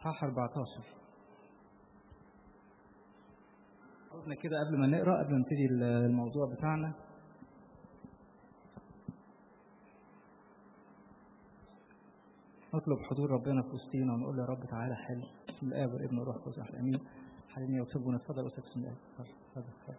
صح 14 قلنا كده قبل ما نقرا قبل ما نبتدي الموضوع بتاعنا نطلب حضور ربنا في وسطينا ونقول له يا رب تعالى حل بسم الاب والابن والروح القدس الامين حليني وتسبونا اتفضل استاذ بسم الله اتفضل اتفضل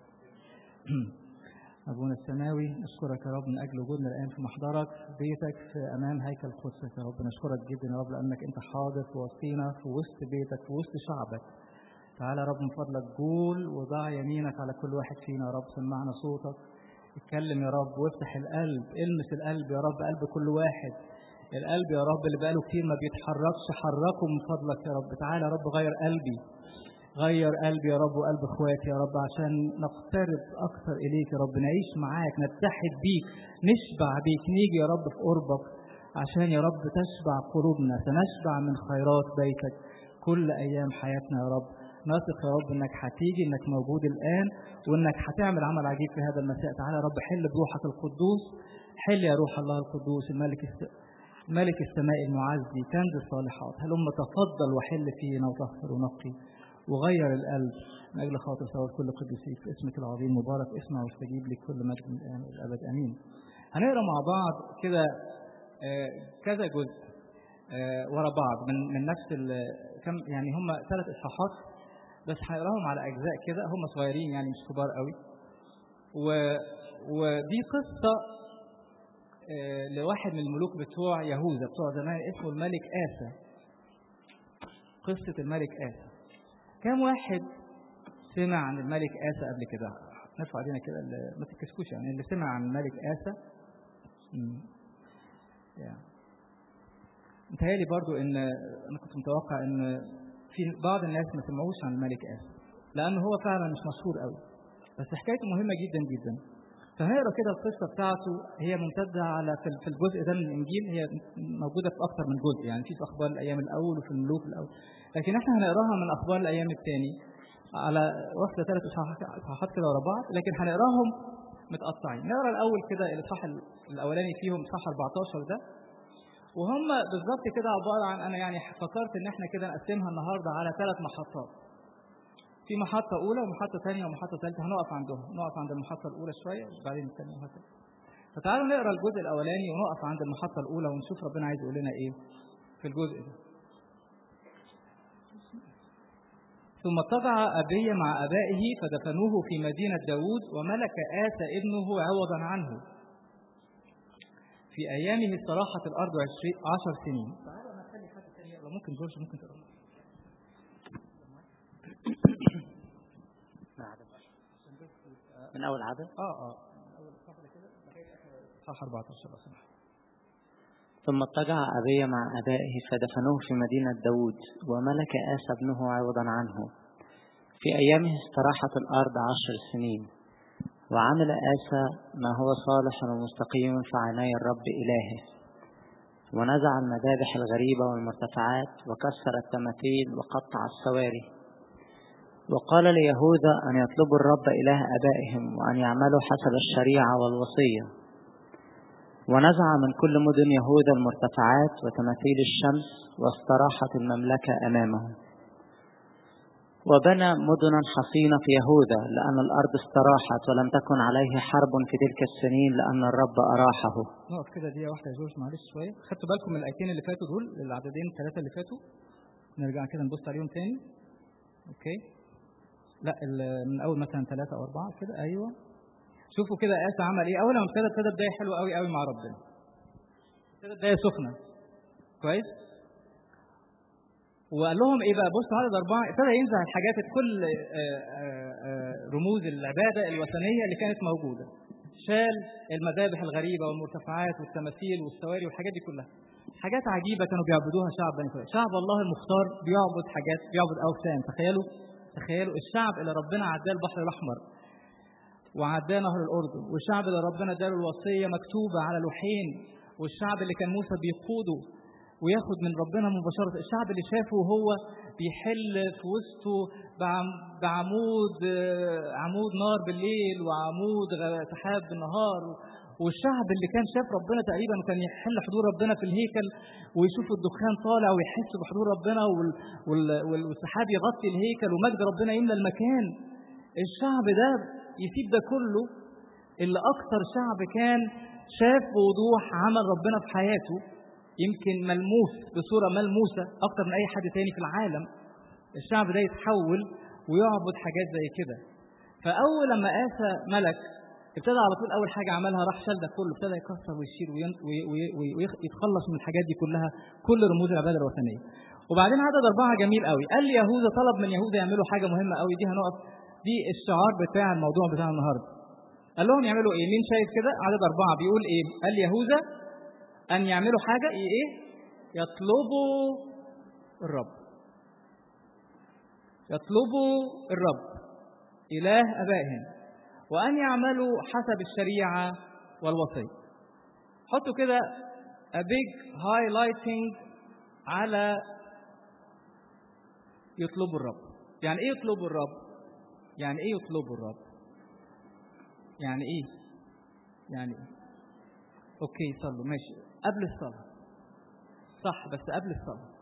أبونا السماوي نشكرك يا رب من أجل وجودنا الآن في محضرك في بيتك في أمام هيكل قدسك يا رب نشكرك جدا يا رب لأنك أنت حاضر في وسطينا في وسط بيتك في وسط شعبك تعالى يا رب من فضلك قول وضع يمينك على كل واحد فينا يا رب سمعنا صوتك اتكلم يا رب وافتح القلب المس القلب يا رب قلب كل واحد القلب يا رب اللي بقاله كتير ما بيتحركش حركه من فضلك يا رب تعالى يا رب غير قلبي غير قلبي يا رب وقلب اخواتي يا رب عشان نقترب اكثر اليك يا رب نعيش معاك نتحد بيك نشبع بيك نيجي يا رب في قربك عشان يا رب تشبع قلوبنا سنشبع من خيرات بيتك كل ايام حياتنا يا رب نثق يا رب انك هتيجي انك موجود الان وانك هتعمل عمل عجيب في هذا المساء تعالى يا رب حل بروحك القدوس حل يا روح الله القدوس الملك الس... ملك السماء المعزي كنز الصالحات هلم تفضل وحل فينا وطهر ونقي وغير القلب من أجل خاطر ثواب كل قديسيك في اسمك العظيم مبارك اسمع واستجيب لك كل مجد من الآن والأبد أمين هنقرا مع بعض كده كذا جزء ورا بعض من من نفس كم يعني هم ثلاث اصحاحات بس هنقراهم على اجزاء كده هم صغيرين يعني مش كبار قوي و ودي قصه لواحد من الملوك بتوع يهوذا بتوع زمان اسمه الملك آسى قصة الملك آسى كم واحد سمع عن الملك آسى قبل كده نرفع ايدينا كده ما تتكسفوش يعني اللي سمع عن الملك آسى يعني. متهيألي برضو ان انا كنت متوقع ان في بعض الناس ما سمعوش عن الملك آسى لأنه هو فعلا مش مشهور قوي بس حكايته مهمة جدا جدا فهنقرا كده القصة بتاعته هي ممتدة على في الجزء ده من الإنجيل هي موجودة في أكثر من جزء يعني في في أخبار الأيام الأول وفي الملوك الأول لكن احنا هنقراها من أخبار الأيام الثاني على واخدة ثلاث إصحاحات كده ورا بعض لكن هنقراهم متقطعين نقرا الأول كده الإصحاح الأولاني فيهم إصحاح 14 ده وهم بالظبط كده عبارة عن أنا يعني فكرت إن احنا كده نقسمها النهاردة على ثلاث محطات في محطة أولى ومحطة ثانية ومحطة ثالثة هنقف عندهم نقف عند المحطة الأولى شوية وبعدين نستنى المحطة فتعالوا نقرا الجزء الأولاني ونقف عند المحطة الأولى ونشوف ربنا عايز يقول لنا إيه في الجزء ده ثم اتضع أبي مع أبائه فدفنوه في مدينة داود وملك آسى ابنه عوضا عنه في أيامه استراحت الأرض عشر سنين تعالوا نخلي حاجة ثانية ممكن جورج ممكن تقرأ من أول عدد؟ اه اه من أول صفحة كده لغاية صح 14 لو سمحت ثم اضطجع أبي مع أبائه فدفنوه في مدينة داود وملك آسى ابنه عوضا عنه في أيامه استراحت الأرض عشر سنين وعمل آسى ما هو صالح ومستقيم في عيني الرب إلهه ونزع المذابح الغريبة والمرتفعات وكسر التماثيل وقطع السواري وقال ليهوذا أن يطلبوا الرب إله أبائهم وأن يعملوا حسب الشريعة والوصية ونزع من كل مدن يهوذا المرتفعات وتماثيل الشمس واستراحت المملكة أمامه وبنى مدنا حصينة في يهوذا لأن الأرض استراحت ولم تكن عليه حرب في تلك السنين لأن الرب أراحه نقف كده دقيقة واحدة يا جورج معلش شوية خدتوا بالكم من الآيتين اللي فاتوا دول العددين الثلاثة اللي فاتوا نرجع كده نبص عليهم تاني أوكي لا من اول مثلا ثلاثة او اربعة كده ايوه شوفوا كده آسى عمل ايه اول ما ابتدى ابتدى بداية حلوة قوي قوي مع ربنا ابتدى بداية سخنة كويس وقال لهم ايه بقى بصوا عدد اربعة ابتدى ينزع الحاجات كل رموز العبادة الوثنية اللي كانت موجودة شال المذابح الغريبة والمرتفعات والتماثيل والسواري والحاجات دي كلها حاجات عجيبة كانوا بيعبدوها شعب بني إسرائيل شعب الله المختار بيعبد حاجات بيعبد أوثان تخيلوا تخيلوا الشعب اللي ربنا عداه البحر الأحمر وعداه نهر الأردن والشعب اللي ربنا اداله الوصية مكتوبة على لوحين والشعب اللي كان موسى بيقوده وياخد من ربنا مباشرة الشعب اللي شافه وهو بيحل في وسطه بعمود عمود نار بالليل وعمود سحاب بالنهار والشعب اللي كان شاف ربنا تقريبا وكان يحل حضور ربنا في الهيكل ويشوف الدخان طالع ويحس بحضور ربنا وال- وال- وال- والسحاب يغطي الهيكل ومجد ربنا يملى المكان الشعب ده يسيب ده كله اللي أكتر شعب كان شاف بوضوح عمل ربنا في حياته يمكن ملموس بصورة ملموسة أكتر من أي حد تاني في العالم الشعب ده يتحول ويعبد حاجات زي كده فأول لما آسى ملك ابتدى على طول أول حاجة عملها راح شال ده كله ابتدى يكسر ويشيل وين- وي- وي- وي- ويتخلص من الحاجات دي كلها كل رموز العبادة الوثنية وبعدين عدد أربعة جميل قوي قال لي يهوذا طلب من يهوذا يعملوا حاجة مهمة قوي دي هنقف دي الشعار بتاع الموضوع بتاع النهارده قال لهم يعملوا ايه مين شايف كده عدد أربعة بيقول ايه قال يهوذا أن يعملوا حاجة ايه يطلبوا الرب يطلبوا الرب إله أبائهم وأن يعملوا حسب الشريعة والوصية حطوا كده a big highlighting على يطلبوا الرب يعني ايه يطلبوا الرب يعني ايه يطلبوا الرب يعني ايه يعني ايه اوكي صلوا ماشي قبل الصلاة صح بس قبل الصلاة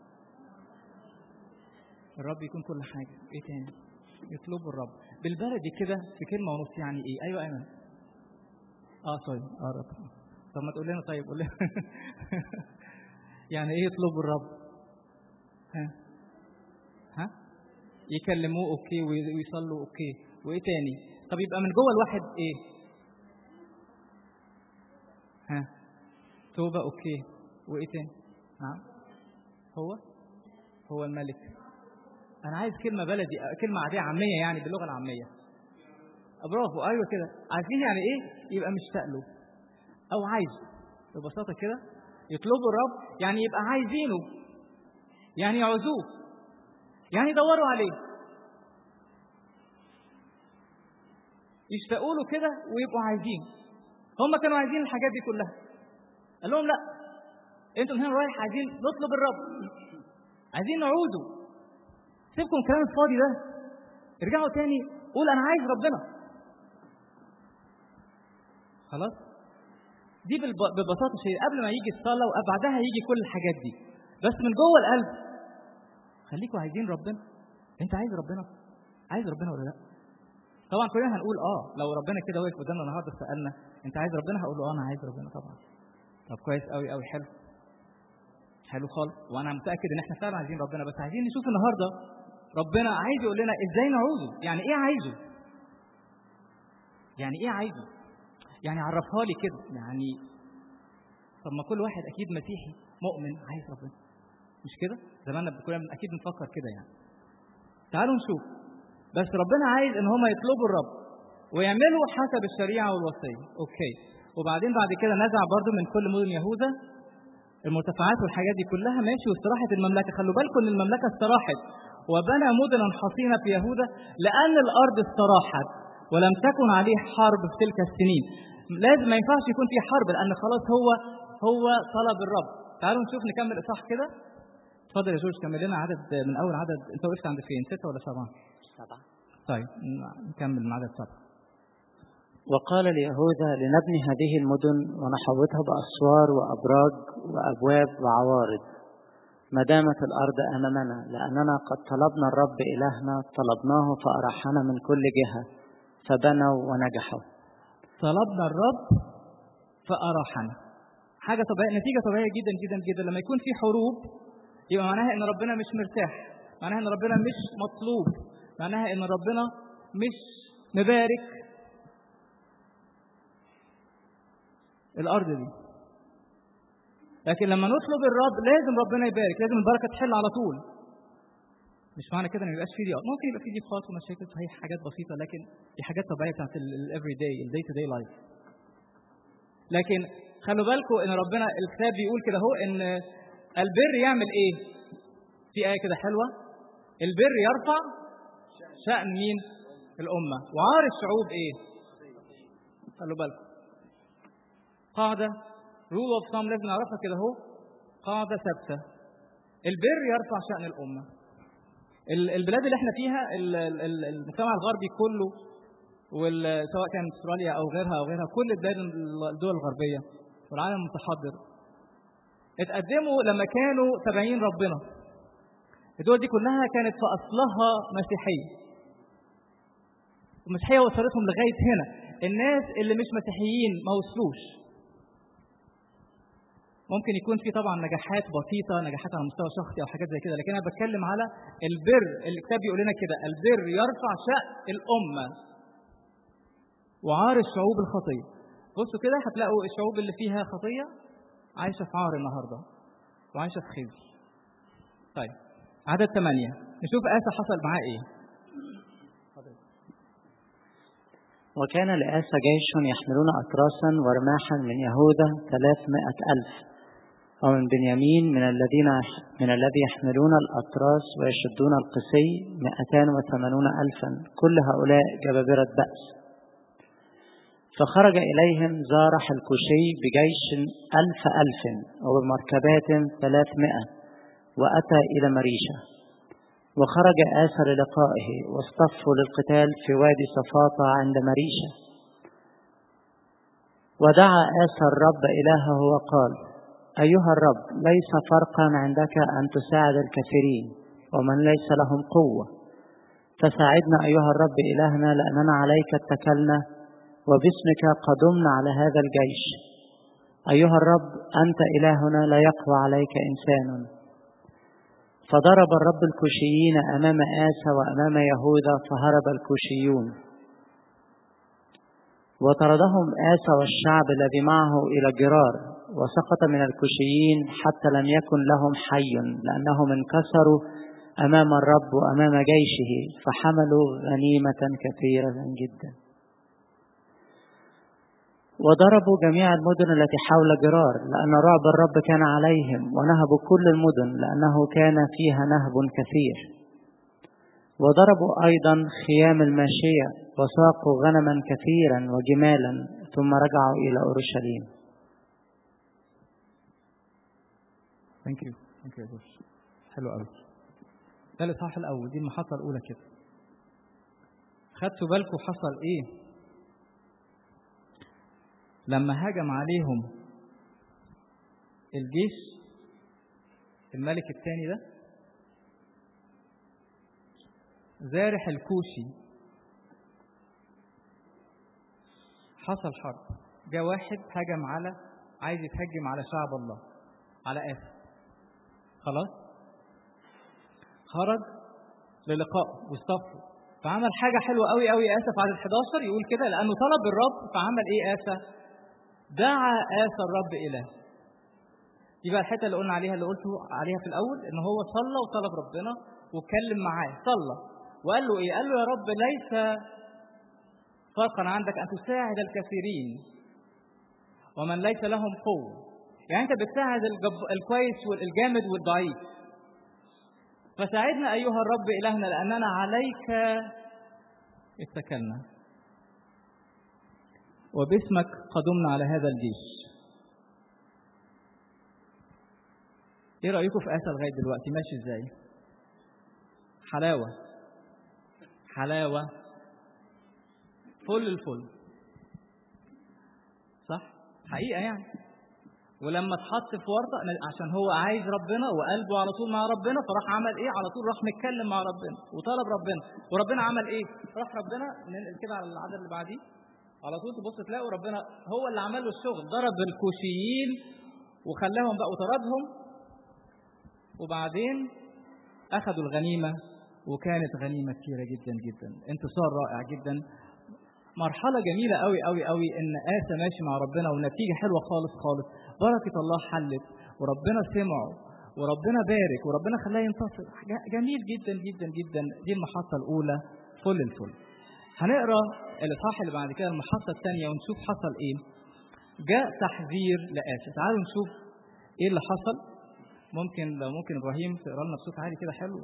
الرب يكون كل حاجة ايه تاني يطلبوا الرب بالبلدي كده في كلمة ونص يعني ايه ايوه ايمن اه سوري اه رب طب ما تقول لنا طيب قول لنا يعني ايه يطلبوا الرب ها ها يكلموه اوكي وي- ويصلوا اوكي وايه تاني طب يبقى من جوه الواحد ايه ها توبة اوكي وايه تاني نعم هو هو الملك انا عايز كلمة بلدي كلمة عادية عامية يعني باللغة العامية برافو ايوه كده عارفين يعني ايه يبقى مشتاق له او عايزه ببساطة كده يطلبوا الرب يعني يبقى عايزينه يعني يعوزوه يعني يدوروا عليه يشتاقوا له كده ويبقوا عايزين هم كانوا عايزين الحاجات دي كلها قال لهم لا انتوا من هنا رايح عايزين نطلب الرب عايزين نعوده سيبكم الكلام الفاضي ده ارجعوا تاني قول انا عايز ربنا خلاص دي بالب- ببساطه شيء قبل ما يجي الصلاه وبعدها يجي كل الحاجات دي بس من جوه القلب خليكوا عايزين ربنا انت عايز ربنا عايز ربنا ولا لا طبعا كلنا هنقول اه لو ربنا كده واقف قدامنا النهارده سالنا انت عايز ربنا هقول له اه انا عايز ربنا طبعا طب كويس قوي قوي حلو حلو خالص وانا متاكد ان احنا فعلا عايزين ربنا بس عايزين نشوف النهارده ربنا عايز يقول لنا ازاي نعوزه يعني ايه عايزه يعني ايه عايزه يعني عرفها لي كده يعني طب ما كل واحد اكيد مسيحي مؤمن عايز ربنا مش كده زماننا كلنا اكيد بنفكر كده يعني تعالوا نشوف بس ربنا عايز ان هم يطلبوا الرب ويعملوا حسب الشريعه والوصيه اوكي وبعدين بعد كده نزع برضو من كل مدن يهوذا المرتفعات والحاجات دي كلها ماشي واستراحت المملكه خلوا بالكم ان المملكه استراحت وبنى مدنا حصينه في يهوذا لان الارض استراحت ولم تكن عليه حرب في تلك السنين لازم ما ينفعش يكون في حرب لان خلاص هو هو طلب الرب تعالوا نشوف نكمل اصح كده اتفضل يا جورج كمل لنا عدد من اول عدد انت وقفت عند فين ستة ولا سبعة سبعة طيب نكمل من عدد سبعة وقال ليهوذا لنبني هذه المدن ونحوطها بأسوار وأبراج وأبواب وعوارض ما دامت الأرض أمامنا لأننا قد طلبنا الرب إلهنا طلبناه فأرحنا من كل جهة فبنوا ونجحوا طلبنا الرب فأراحنا حاجة طبيعية نتيجة طبيعية جدا جدا جدا لما يكون في حروب يبقى معناها إن ربنا مش مرتاح معناها إن ربنا مش مطلوب معناها إن ربنا مش مبارك الأرض دي لكن لما نطلب الرب لازم ربنا يبارك لازم البركة تحل على طول مش معنى كده ان ما يبقاش في ضيقات ممكن يبقى في ضيقات ومشاكل صحيح حاجات بسيطه لكن دي حاجات طبيعيه بتاعت الافري داي الداي تو داي لايف لكن خلوا بالكم ان ربنا الكتاب بيقول كده هو ان البر يعمل ايه في ايه كده حلوه البر يرفع شأن مين الامه وعار الشعوب ايه خلوا بالكم قاعده رول اوف ثام لازم نعرفها كده اهو قاعده ثابته البر يرفع شأن الامه ال- البلاد اللي احنا فيها ال- ال- ال- المجتمع الغربي كله وسواء كانت استراليا او غيرها او غيرها كل البلاد الدول الغربيه والعالم المتحضر اتقدموا لما كانوا تابعين ربنا الدول دي كلها كانت في اصلها مسيحيه المسيحيه وصلتهم لغايه هنا الناس اللي مش مسيحيين ما وصلوش ممكن يكون في طبعا نجاحات بسيطه نجاحات على مستوى شخصي او حاجات زي كده لكن انا بتكلم على البر اللي الكتاب بيقول لنا كده البر يرفع شأن الامه وعار الشعوب الخطيه بصوا كده هتلاقوا الشعوب اللي فيها خطيه عايشه في عار النهارده وعايشه في خزي طيب عدد ثمانية نشوف آسى حصل معاه إيه وكان لآسى جيش يحملون أتراسا ورماحا من يهوذا ثلاثمائة ألف ومن بنيامين من الذين من الذي يحملون الأتراس ويشدون القسي مائتان وثمانون ألفا كل هؤلاء جبابرة بأس فخرج إليهم زارح الكوشي بجيش ألف ألف وبمركبات ثلاثمائة وأتى إلى مريشة وخرج آسى للقائه واصطفوا للقتال في وادي صفاطة عند مريشة ودعا آسى الرب إلهه وقال أيها الرب ليس فرقا عندك أن تساعد الكثيرين ومن ليس لهم قوة فساعدنا أيها الرب إلهنا لأننا عليك اتكلنا وباسمك قدمنا على هذا الجيش أيها الرب أنت إلهنا لا يقوى عليك إنسان فضرب الرب الكوشيين أمام آسى وأمام يهوذا فهرب الكوشيون وطردهم آسى والشعب الذي معه إلى جرار وسقط من الكوشيين حتى لم يكن لهم حي لأنهم انكسروا أمام الرب وأمام جيشه فحملوا غنيمة كثيرة جدا وضربوا جميع المدن التي حول جرار لأن رعب الرب كان عليهم ونهبوا كل المدن لأنه كان فيها نهب كثير وضربوا أيضا خيام الماشية وساقوا غنما كثيرا وجمالا ثم رجعوا إلى أورشليم ثانك يو ثانك يو حلو قوي ده الاصحاح الاول دي المحطه الاولى كده خدتوا بالكم حصل ايه لما هجم عليهم الجيش الملك الثاني ده زارح الكوشي حصل حرب جاء واحد هجم على عايز يتهجم على شعب الله على آسف خلاص خرج للقائه واصطفوا فعمل حاجة حلوة قوي قوي آسف عدد 11 يقول كده لأنه طلب الرب فعمل إيه آسف؟ دعا آسى الرب إله دي بقى الحتة اللي قلنا عليها اللي قلته عليها في الأول إن هو صلى وطلب ربنا واتكلم معاه صلى وقال له إيه؟ قال له يا رب ليس فرقا عندك أن تساعد الكثيرين ومن ليس لهم قوة يعني أنت بتساعد الجب... الكويس والجامد والضعيف فساعدنا أيها الرب إلهنا لأننا عليك اتكلنا وباسمك قدمنا على هذا الجيش ايه رأيكم في آسى لغاية دلوقتي ماشي ازاي حلاوة حلاوة فل الفل صح حقيقة يعني ولما اتحط في ورطة عشان هو عايز ربنا وقلبه على طول مع ربنا فراح عمل ايه على طول راح متكلم مع ربنا وطلب ربنا وربنا عمل ايه راح ربنا ننقل كده على العدد اللي بعديه على طول تبص تلاقوا ربنا هو اللي عمل له الشغل ضرب الكوشيين وخلاهم بقى وطردهم وبعدين اخذوا الغنيمه وكانت غنيمه كثيره جدا جدا انتصار رائع جدا مرحله جميله قوي قوي قوي ان اسى ماشي مع ربنا ونتيجه حلوه خالص خالص بركه الله حلت وربنا سمعه وربنا بارك وربنا خلاه ينتصر جميل جدا جدا جدا دي المحطه الاولى فل الفل هنقرا الاصحاح اللي بعد كده المحطه الثانيه ونشوف حصل ايه جاء تحذير لآسى تعالوا نشوف ايه اللي حصل ممكن لو ممكن ابراهيم تقرا لنا بصوت عالي كده حلو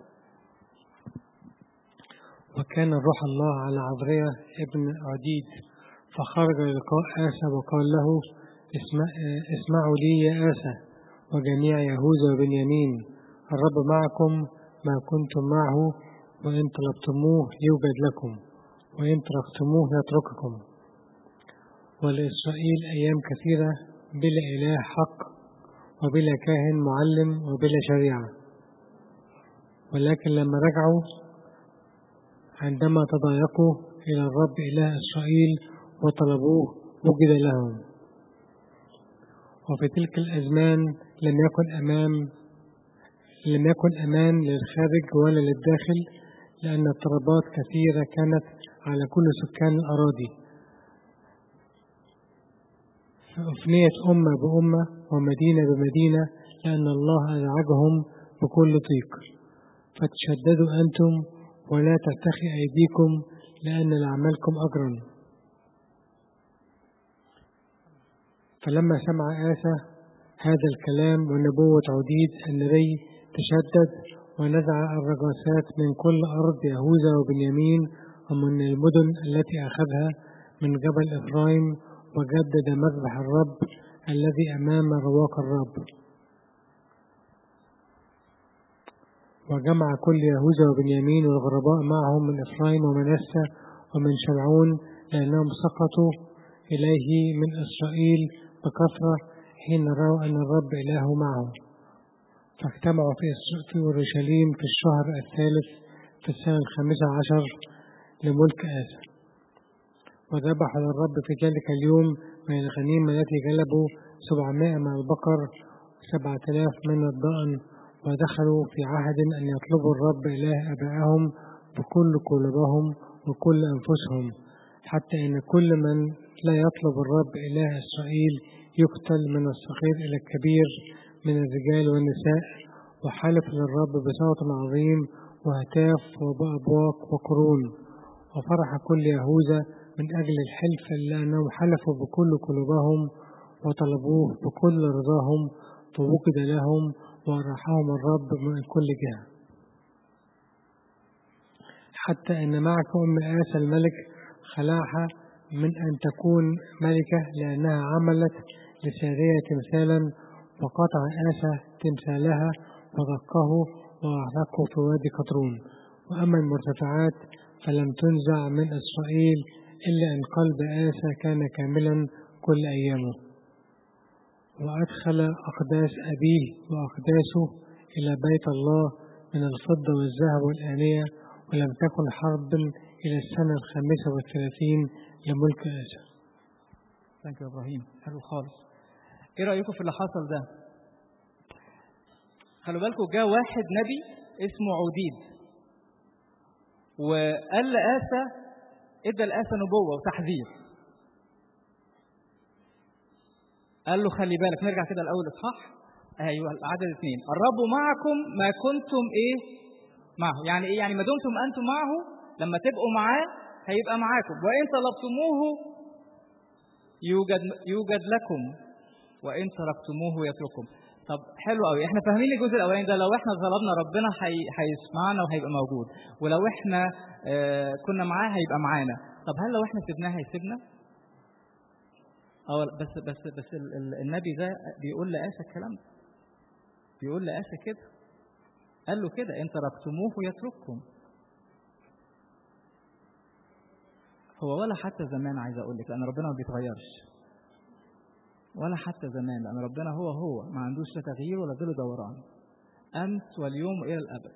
وكان روح الله على عذرية ابن عديد فخرج للقاء آسى وقال له اسمع اسمعوا لي يا آسى وجميع يهوذا وبنيامين الرب معكم ما كنتم معه وإن طلبتموه يوجد لكم وإن تركتموه يترككم ولإسرائيل أيام كثيرة بلا إله حق وبلا كاهن معلم وبلا شريعة ولكن لما رجعوا عندما تضايقوا إلى الرب إله إسرائيل وطلبوه وجد لهم وفي تلك الأزمان لم يكن أمام لم يكن أمان للخارج ولا للداخل لأن اضطرابات كثيرة كانت على كل سكان الأراضي فأفنيت أمة بأمة ومدينة بمدينة لأن الله أزعجهم بكل ضيق فتشددوا أنتم ولا ترتخي أيديكم لأن لعملكم أجرا فلما سمع آسى هذا الكلام ونبوة عديد النبي تشدد ونزع الرجاسات من كل أرض يهوذا وبنيامين ومن المدن التي أخذها من جبل إفرايم وجدد مذبح الرب الذي أمام رواق الرب وجمع كل يهوذا وبنيامين والغرباء معهم من إفرايم ومنسى ومن شمعون لأنهم سقطوا إليه من إسرائيل بكثرة حين رأوا أن الرب إله معهم فاجتمعوا في في أورشليم في الشهر الثالث في السنة الخامسة عشر لملك آسى وذبحوا للرب في ذلك اليوم من الغنيمة التي جلبوا سبعمائة من البقر وسبعة آلاف من الضأن ودخلوا في عهد أن يطلبوا الرب إله آبائهم بكل قلوبهم وكل أنفسهم حتى إن كل من لا يطلب الرب إله إسرائيل يقتل من الصغير إلى الكبير من الرجال والنساء وحلف للرب بصوت عظيم وهتاف وبأبواق وقرون وفرح كل يهوذا من أجل الحلف لأنهم حلفوا بكل قلوبهم وطلبوه بكل رضاهم فوجد لهم وأراحهم الرب من كل جهة حتى إن معك أم آسى الملك خلاعها من أن تكون ملكة لأنها عملت لسارية تمثالا وقطع آسى تمثالها ودقه وأحرقه في وادي قطرون وأما المرتفعات فلم تنزع من إسرائيل إلا أن قلب آسى كان كاملا كل أيامه وأدخل أقداس أبيه وأقداسه إلى بيت الله من الفضة والذهب والآنية ولم تكن حرب إلى السنة الخامسة والثلاثين لملك آسى ثانك يو ابراهيم حلو خالص ايه رايكم في اللي حصل ده خلوا بالكم جاء واحد نبي اسمه عوديد وقال لآسى ادى لآسى نبوة وتحذير قال له خلي بالك نرجع كده الأول إصحاح أيوه العدد اثنين الرب معكم ما كنتم إيه معه يعني إيه يعني ما دمتم أنتم معه لما تبقوا معاه هيبقى معاكم وإن طلبتموه يوجد يوجد لكم وإن تركتموه يترككم طب حلو قوي احنا فاهمين الجزء الاولاني ده لو احنا ظلمنا ربنا حي... هيسمعنا وهيبقى موجود ولو احنا اه كنا معاه هيبقى معانا طب هل لو احنا سيبناه هيسيبنا اه بس بس بس ال... ال... النبي ده بيقول لآسى الكلام ده بيقول لآسى كده قال له كده ان تركتموه يترككم هو ولا حتى زمان عايز اقول لك لان ربنا ما بيتغيرش ولا حتى زمان لأن ربنا هو هو ما عندوش لا تغيير ولا ظل دوران أمس واليوم وإلى الأبد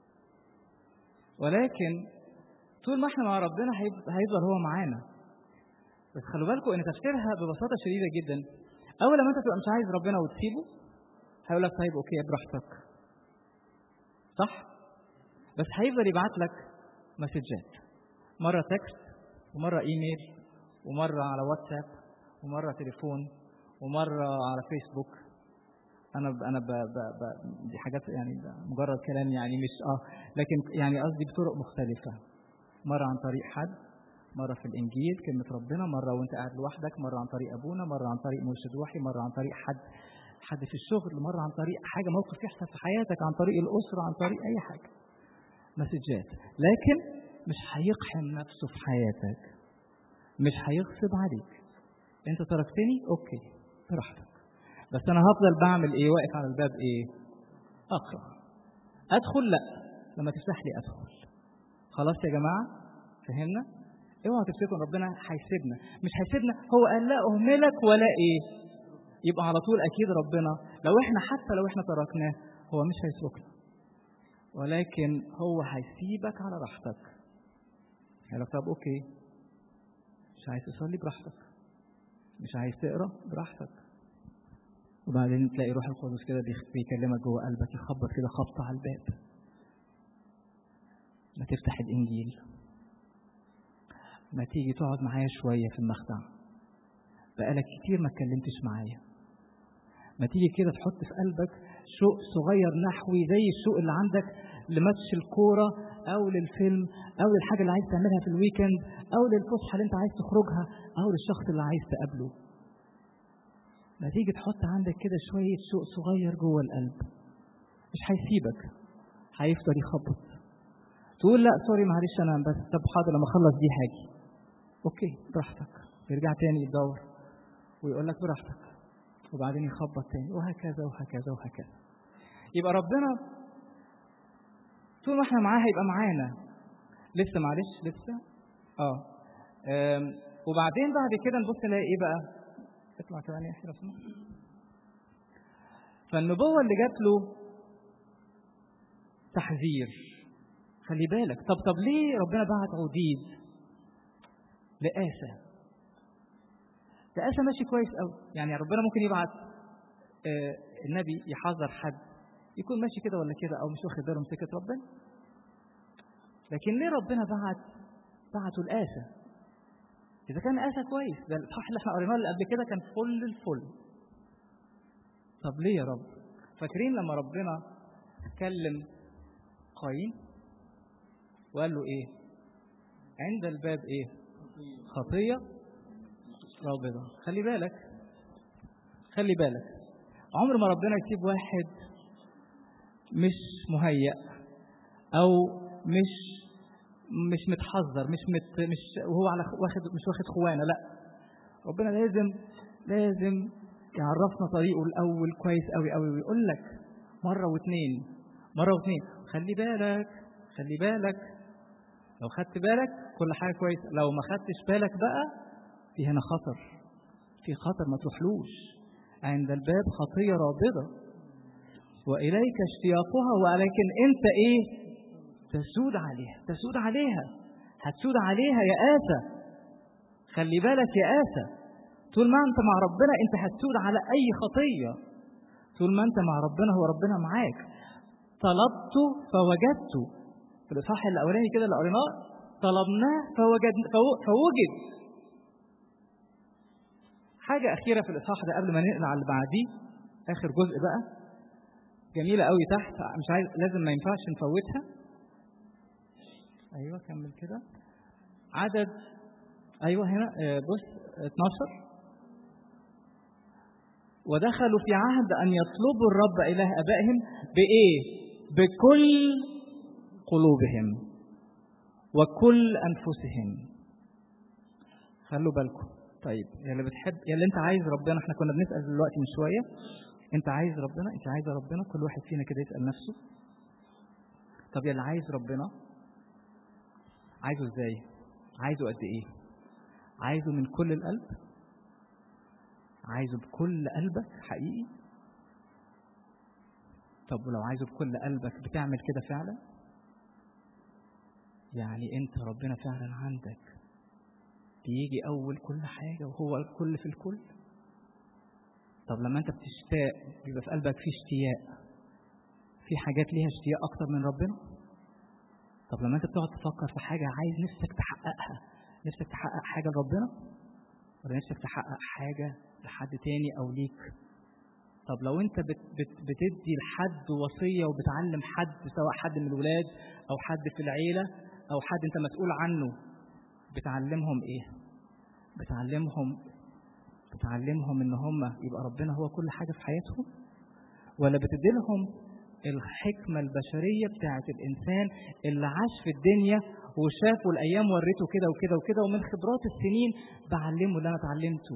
ولكن طول ما احنا مع ربنا هيفضل هو معانا بس خلوا بالكم ان تفسيرها ببساطه شديده جدا اول لما انت تبقى مش عايز ربنا وتسيبه هيقول لك طيب اوكي براحتك صح بس هيفضل يبعت لك مسجات مره تكست ومره ايميل ومره على واتساب ومره تليفون ومره على فيسبوك انا ب انا ب ب ب دي حاجات يعني مجرد كلام يعني مش اه لكن يعني قصدي بطرق مختلفه مره عن طريق حد مره في الانجيل كلمه ربنا مره وانت قاعد لوحدك مره عن طريق ابونا مره عن طريق مرشد روحي مره عن طريق حد حد في الشغل مره عن طريق حاجه موقف يحصل في حياتك عن طريق الاسره عن طريق اي حاجه مسجات لكن مش هيقحم نفسه في حياتك مش هيغصب عليك انت تركتني اوكي براحتك بس انا هفضل بعمل ايه واقف على الباب ايه اقرا ادخل لا لما تفتح لي ادخل خلاص يا جماعه فهمنا اوعوا تفتكروا ان ربنا هيسيبنا مش هيسيبنا هو قال لا اهملك ولا ايه يبقى على طول اكيد ربنا لو احنا حتى لو احنا تركناه هو مش هيتركنا ولكن هو هيسيبك على راحتك قال لك طب اوكي مش عايز تصلي براحتك مش عايز تقرا براحتك وبعدين تلاقي روح القدس كده بيكلمك جوه قلبك يخبط كده خبطه على الباب ما تفتح الانجيل ما تيجي تقعد معايا شويه في المخدع بقالك كتير ما اتكلمتش معايا ما تيجي كده تحط في قلبك شوق صغير نحوي زي الشوق اللي عندك لماتش الكوره او للفيلم او للحاجه اللي عايز تعملها في الويكند او للفسحه اللي انت عايز تخرجها او للشخص اللي عايز تقابله ما تيجي تحط عندك كده شويه شوق صغير جوه القلب مش هيسيبك هيفضل يخبط تقول لا سوري معلش انا بس طب حاضر لما اخلص دي حاجه اوكي براحتك يرجع تاني يدور ويقول لك براحتك وبعدين يخبط تاني وهكذا وهكذا وهكذا يبقى ربنا طول ما احنا معاه هيبقى معانا لسه معلش لسه اه آم، وبعدين بعد كده نبص نلاقي ايه بقى اطلع كمان يا اخي لو سمحت فالنبوة اللي جات له تحذير خلي بالك طب طب ليه ربنا بعت عوديد لآسى ده آسى ماشي كويس قوي يعني ربنا ممكن يبعت آه النبي يحذر حد يكون ماشي كده ولا كده او مش واخد باله من سكه ربنا لكن ليه ربنا بعت بعته لآسى اذا كان آسى كويس ده الاصحاح اللي احنا قريناه اللي قبل كده كان فل الفل طب ليه يا رب فاكرين لما ربنا كلم قايين وقال له ايه عند الباب ايه خطيه رابضه خلي بالك خلي بالك عمر ما ربنا يسيب واحد مش مهيأ او مش مش متحذر مش مت مش وهو على واخد مش واخد خوانه لا ربنا لازم لازم يعرفنا طريقه الاول كويس قوي قوي ويقول لك مره واثنين مره واثنين خلي بالك خلي بالك لو خدت بالك كل حاجه كويسه لو ما خدتش بالك بقى في هنا خطر في خطر ما تروحلوش عند الباب خطيه رابضه واليك اشتياقها ولكن انت ايه تسود عليها تسود عليها هتسود عليها يا آسى خلي بالك يا آسى طول ما انت مع ربنا انت هتسود على اي خطيه طول ما انت مع ربنا هو ربنا معاك طلبت فوجدت في الاصحاح الاولاني كده اللي قريناه طلبناه فوجد فوجد حاجه اخيره في الاصحاح ده قبل ما ننقل على اللي بعديه اخر جزء بقى جميله قوي تحت مش عايز لازم ما ينفعش نفوتها ايوه كمل كده عدد ايوه هنا بص 12 ودخلوا في عهد أن يطلبوا الرب إله أبائهم بإيه؟ بكل قلوبهم وكل أنفسهم خلوا بالكم طيب يا اللي بتحب يا اللي أنت عايز ربنا احنا كنا بنسأل دلوقتي من شوية أنت عايز ربنا أنت عايزة ربنا كل واحد فينا كده يسأل نفسه طب يا اللي عايز ربنا عايزه ازاي؟ عايزه قد إيه؟ عايزه من كل القلب؟ عايزه بكل قلبك حقيقي طب ولو عايزه بكل قلبك بتعمل كده فعلا يعني انت ربنا فعلا عندك بيجي اول كل حاجه وهو الكل في الكل طب لما انت بتشتاق بيبقى في قلبك في اشتياق في حاجات ليها اشتياق اكتر من ربنا طب لما انت بتقعد تفكر في حاجه عايز نفسك تحققها نفسك تحقق حاجه لربنا ولا نفسك تحقق حاجه لحد تاني او ليك طب لو انت بت بت بتدي لحد وصيه وبتعلم حد سواء حد من الولاد او حد في العيله او حد انت مسؤول عنه بتعلمهم ايه بتعلمهم بتعلمهم ان هم يبقى ربنا هو كل حاجه في حياتهم ولا بتدي لهم الحكمة البشرية بتاعت الإنسان اللي عاش في الدنيا وشاف والأيام وريته كده وكده وكده ومن خبرات السنين بعلمه اللي أنا اتعلمته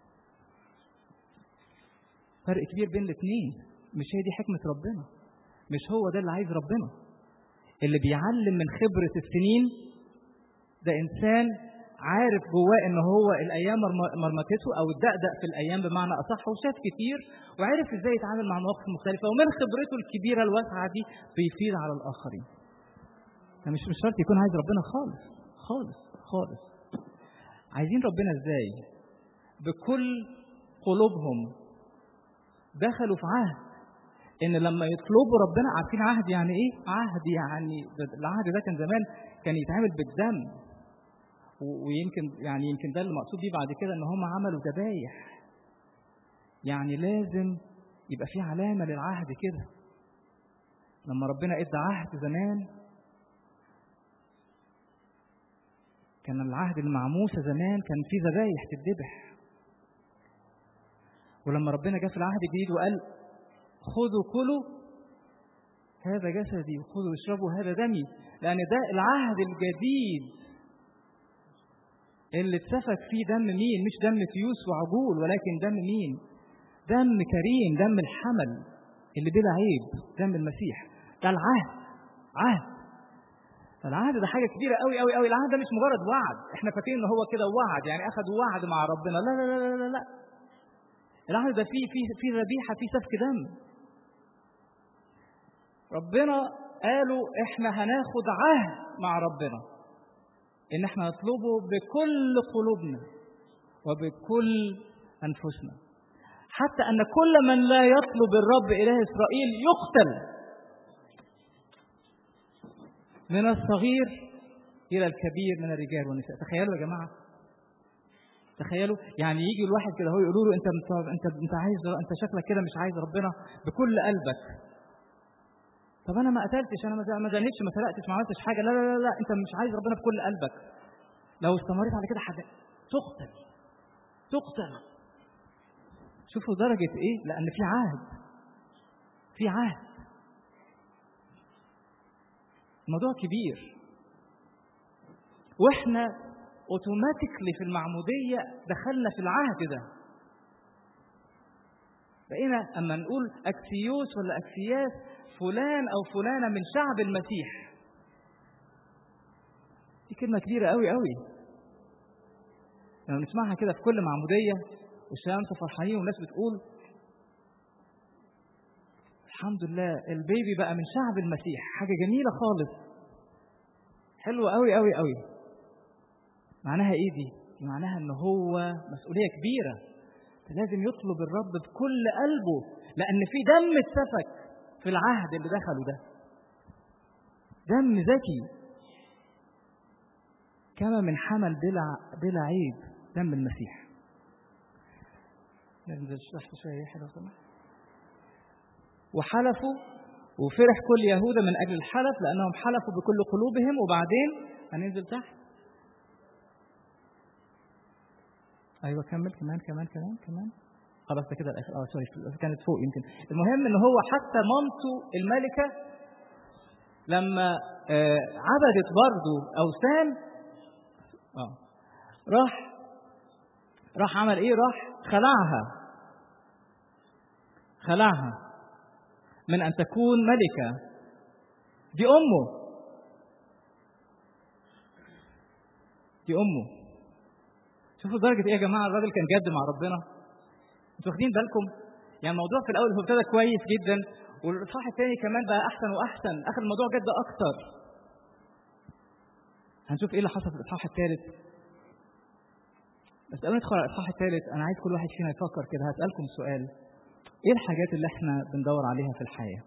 فرق كبير بين الاثنين مش هي دي حكمة ربنا مش هو ده اللي عايز ربنا اللي بيعلم من خبرة السنين ده إنسان عارف جواه ان هو الايام مرم- مرمطته او الدقدق في الايام بمعنى اصح وشاف كتير وعرف ازاي يتعامل مع مواقف مختلفه ومن خبرته الكبيره الواسعه دي بيفيض على الاخرين. فمش مش شرط يكون عايز ربنا خالص خالص خالص. عايزين ربنا ازاي؟ بكل قلوبهم دخلوا في عهد ان لما يطلبوا ربنا عارفين عهد يعني ايه؟ عهد يعني ده- العهد ده كان زمان كان يتعمل بالدم و- ويمكن يعني يمكن ده اللي مقصود بيه بعد كده ان هم عملوا ذبايح يعني لازم يبقى في علامه للعهد كده لما ربنا ادى عهد زمان كان العهد اللي مع موسى زمان كان في ذبايح تتذبح ولما ربنا جه في العهد الجديد وقال خذوا كلوا هذا جسدي وخذوا واشربوا هذا دمي لأن ده العهد الجديد اللي اتسفك فيه دم مين مش دم تيوس وعجول ولكن دم مين دم كريم دم الحمل اللي بلا عيب دم المسيح ده العهد عهد فالعهد ده حاجه كبيره قوي قوي قوي العهد ده مش مجرد وعد احنا فاكرين ان هو كده وعد يعني اخذوا وعد مع ربنا لا لا لا لا لا, لا. العهد ده فيه فيه فيه ذبيحه فيه سفك دم ربنا قالوا احنا هناخد عهد مع ربنا ان احنا نطلبه بكل قلوبنا وبكل انفسنا حتى ان كل من لا يطلب الرب اله اسرائيل يقتل من الصغير الى الكبير من الرجال والنساء تخيلوا يا جماعه تخيلوا يعني يجي الواحد كده هو يقولوا له انت انت انت انت عايز انت شكلك كده مش عايز ربنا بكل قلبك طب انا ما قتلتش انا ما ما زنيتش ما سرقتش ما عملتش حاجه لا لا لا لا انت مش عايز ربنا بكل قلبك لو استمريت على كده حاجه تقتل تقتل شوفوا درجه ايه لان في عهد في عهد الموضوع كبير واحنا اوتوماتيكلي في المعموديه دخلنا في العهد ده بقينا اما نقول اكسيوس ولا اكسياس فلان او فلانه من شعب المسيح دي كلمه كبيره قوي قوي لما نسمعها كده في كل معموديه والشمس فرحانين والناس بتقول الحمد لله البيبي بقى من شعب المسيح حاجه جميله خالص حلوه قوي قوي قوي معناها ايه دي دي معناها ان هو مسؤوليه كبيره لازم يطلب الرب بكل قلبه لان في دم اتسفك في العهد اللي دخله ده دم ذكي كما من حمل بلا بلا عيب دم المسيح ننزل تحت شويه حلو سمح وحلفوا وفرح كل يهوذا من اجل الحلف لانهم حلفوا بكل قلوبهم وبعدين هننزل تحت ايوه كمل كمان كمان كمان كمان خلاص ده كده الاخر اه سوري كانت فوق يمكن المهم ان هو حتى مامته الملكه لما آه عبدت برضه اوثان اه راح راح عمل ايه راح خلعها خلعها من ان تكون ملكه دي امه دي امه شوفوا درجة إيه يا جماعة الراجل كان جد مع ربنا أنتوا واخدين بالكم يعني الموضوع في الأول هو ابتدى كويس جدا والإصحاح الثاني كمان بقى أحسن وأحسن أخذ الموضوع جد أكتر هنشوف إيه اللي حصل في الإصحاح الثالث بس قبل ما ندخل على الإصحاح الثالث أنا عايز كل واحد فينا يفكر كده هسألكم سؤال إيه الحاجات اللي إحنا بندور عليها في الحياة؟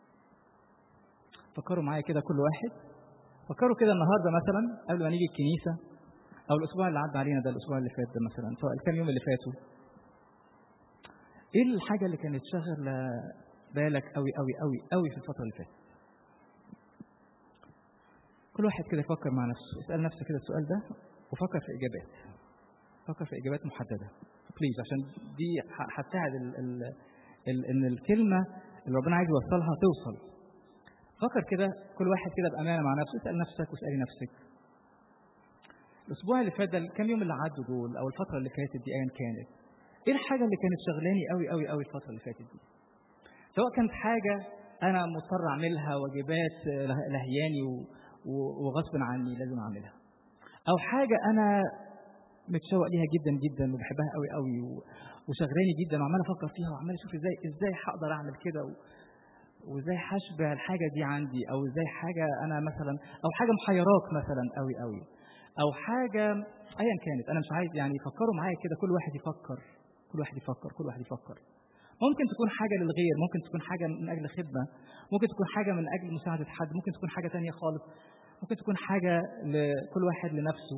فكروا معايا كده كل واحد فكروا كده النهارده مثلا قبل ما نيجي الكنيسه او الاسبوع اللي عدى علينا ده الاسبوع اللي فات ده مثلا سواء الكام يوم اللي فاتوا ايه الحاجه اللي كانت شاغله بالك قوي قوي قوي قوي في الفتره اللي فاتت كل واحد كده يفكر مع نفسه اسال نفسه كده السؤال ده وفكر في اجابات فكر في اجابات محدده بليز عشان دي هتساعد ال ال ال ان الكلمه اللي ربنا عايز يوصلها توصل فكر كده كل واحد كده بامانه مع نفسه اسال نفسك واسالي نفسك الاسبوع اللي فات ده الكام يوم اللي عدوا دول او الفتره اللي فاتت دي ايا كانت ايه الحاجه اللي كانت شغلاني قوي قوي قوي الفتره اللي فاتت دي سواء كانت حاجه انا مضطر اعملها واجبات لهياني وغصب عني لازم اعملها او حاجه انا متشوق ليها جدا جدا وبحبها قوي قوي و- وشغلاني جدا وعمال افكر فيها وعمال اشوف ازاي ازاي هقدر اعمل كده و- وازاي هشبع الحاجه دي عندي او ازاي حاجه انا مثلا او حاجه محيراك مثلا قوي قوي او حاجه ايا كانت انا مش عايز يعني فكروا معايا كده كل واحد يفكر كل واحد يفكر كل واحد يفكر ممكن تكون حاجه للغير ممكن تكون حاجه من اجل خدمه ممكن تكون حاجه من اجل مساعده حد ممكن تكون حاجه تانية خالص ممكن تكون حاجه لكل واحد لنفسه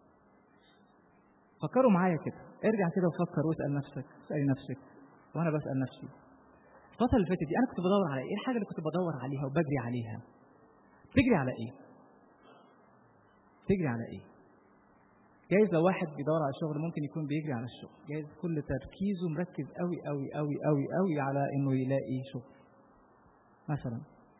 فكروا معايا كده ارجع كده وفكر واسال نفسك اسالي نفسك وانا بسال نفسي الفتره اللي فاتت دي انا كنت بدور على ايه إيه الحاجه اللي كنت بدور عليها وبجري عليها تجري على ايه تجري على ايه جايز لو واحد بيدور على شغل ممكن يكون بيجري على الشغل جايز كل تركيزه مركز قوي قوي قوي قوي قوي على انه يلاقي شغل مثلا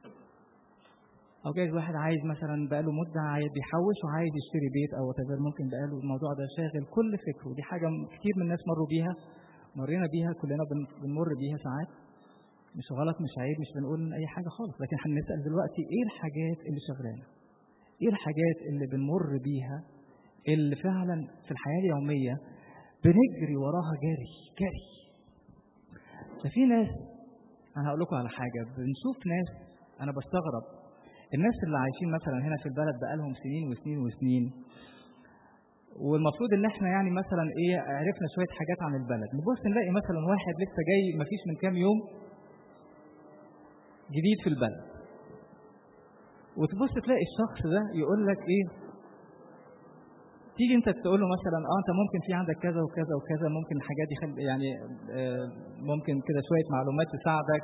او جايز واحد عايز مثلا بقاله مده عايز بيحوش وعايز يشتري بيت او whatever ممكن بقاله الموضوع ده شاغل كل فكره ودي حاجه م- كتير من الناس مروا بيها مرينا بيها كلنا بن- بنمر بيها ساعات مش غلط مش عيب مش بنقول اي حاجه خالص لكن هنسال دلوقتي ايه الحاجات اللي شغلانا ايه الحاجات اللي بنمر بيها اللي فعلا في الحياه اليوميه بنجري وراها جري جري ففي ناس انا هقول لكم على حاجه بنشوف ناس انا بستغرب الناس اللي عايشين مثلا هنا في البلد بقالهم سنين وسنين وسنين والمفروض ان احنا يعني مثلا ايه عرفنا شويه حاجات عن البلد نبص نلاقي مثلا واحد لسه جاي مفيش من كام يوم جديد في البلد وتبص تلاقي الشخص ده يقول لك ايه تيجي انت تقول له مثلا اه انت ممكن في عندك كذا وكذا وكذا ممكن الحاجات دي خل... يعني آه ممكن كده شويه معلومات تساعدك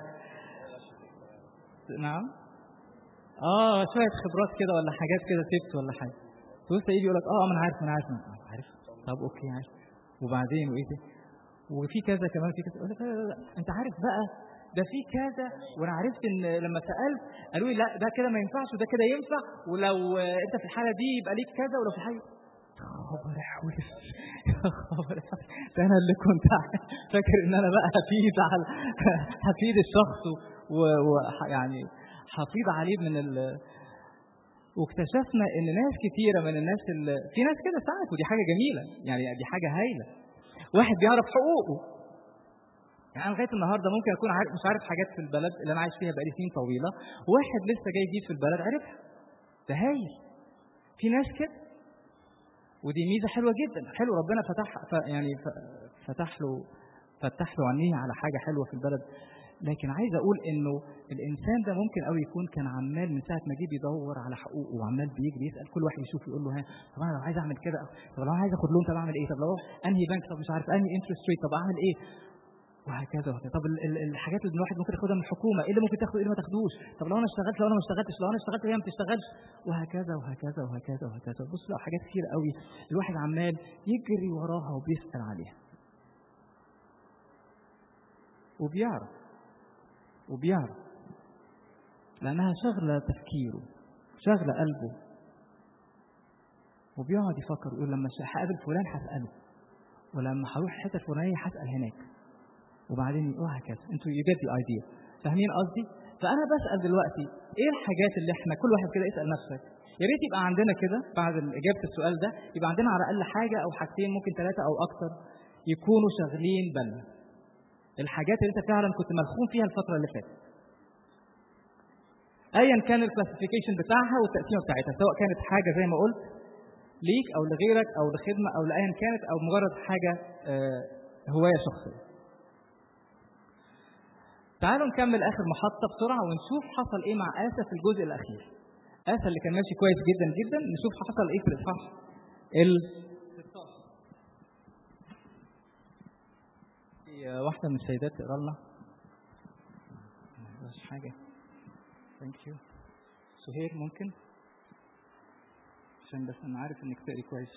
نعم اه شويه خبرات كده ولا حاجات كده تيبس ولا حاجه تبص يجي يقول لك اه ما انا عارف ما انا عارف ما أنا عارف طب اوكي عارف وبعدين وايه تاني؟ وفي كذا كمان في كذا يقول لك لا لا لا انت عارف بقى ده في كذا وانا عرفت ان لما سالت قالوا لي لا ده كده ما ينفعش وده كده ينفع ولو آه، انت في الحاله دي يبقى ليك كذا ولو في حاجه خبر احوال خبر أحوال. ده انا اللي كنت فاكر ان انا بقى هفيد على هفيد الشخص ويعني حفيظ عليه من ال واكتشفنا ان ناس كتيره من الناس اللي في ناس كده ساعات ودي حاجه جميله يعني دي حاجه هايله واحد بيعرف حقوقه يعني أنا لغايه النهارده ممكن اكون عارف مش عارف حاجات في البلد اللي انا عايش فيها بقالي سنين طويله واحد لسه جاي جديد في البلد عرفها ده هايل في ناس كده ودي ميزه حلوه جدا حلو ربنا فتح ف- يعني ف- فتح له فتح له عينيه على حاجه حلوه في البلد لكن عايز اقول انه الانسان ده ممكن قوي يكون كان عمال من ساعه ما جه بيدور على حقوقه وعمال بيجري يسال كل واحد يشوف يقول له ها طب انا لو عايز اعمل كده طب لو عايز اخد لون طب اعمل ايه طب لو انهي بنك طب مش عارف انهي انترست ريت طب اعمل ايه وهكذا وهكذا طب ال- ال- الحاجات اللي الواحد ممكن ياخدها من الحكومه ايه اللي ممكن تاخده ايه اللي ما تاخدوش طب لو انا اشتغلت لو انا ما اشتغلتش لو انا اشتغلت وهي ما بتشتغلش وهكذا وهكذا وهكذا وهكذا بص لا حاجات كتير قوي الواحد عمال يجري وراها وبيسال عليها وبيعرف وبيعرف لانها شغله تفكيره شغله قلبه وبيقعد يفكر يقول لما هقابل فلان هساله ولما هروح الحته الفلانيه هسال هناك وبعدين وهكذا انتوا يو جيت ايديا فاهمين قصدي؟ فانا بسال دلوقتي ايه الحاجات اللي احنا كل واحد كده يسال نفسك يا ريت يبقى عندنا كده بعد اجابه السؤال ده يبقى عندنا على الاقل حاجه او حاجتين ممكن ثلاثه او اكثر يكونوا شاغلين بالنا الحاجات اللي انت فعلا كنت ملخوم فيها الفتره اللي فاتت ايا كان الكلاسيفيكيشن بتاعها والتقسيمه بتاعتها سواء كانت حاجه زي ما قلت ليك او لغيرك او لخدمه او لايا كانت او مجرد حاجه آه، هوايه شخصيه تعالوا نكمل اخر محطه بسرعه ونشوف حصل ايه مع اسى في الجزء الاخير اسى اللي كان ماشي كويس جدا جدا نشوف حصل ايه في الاصحاح ال 16 في واحده من السيدات تقرا لنا مش حاجه ثانك يو سهير ممكن عشان بس انا عارف انك تقري كويس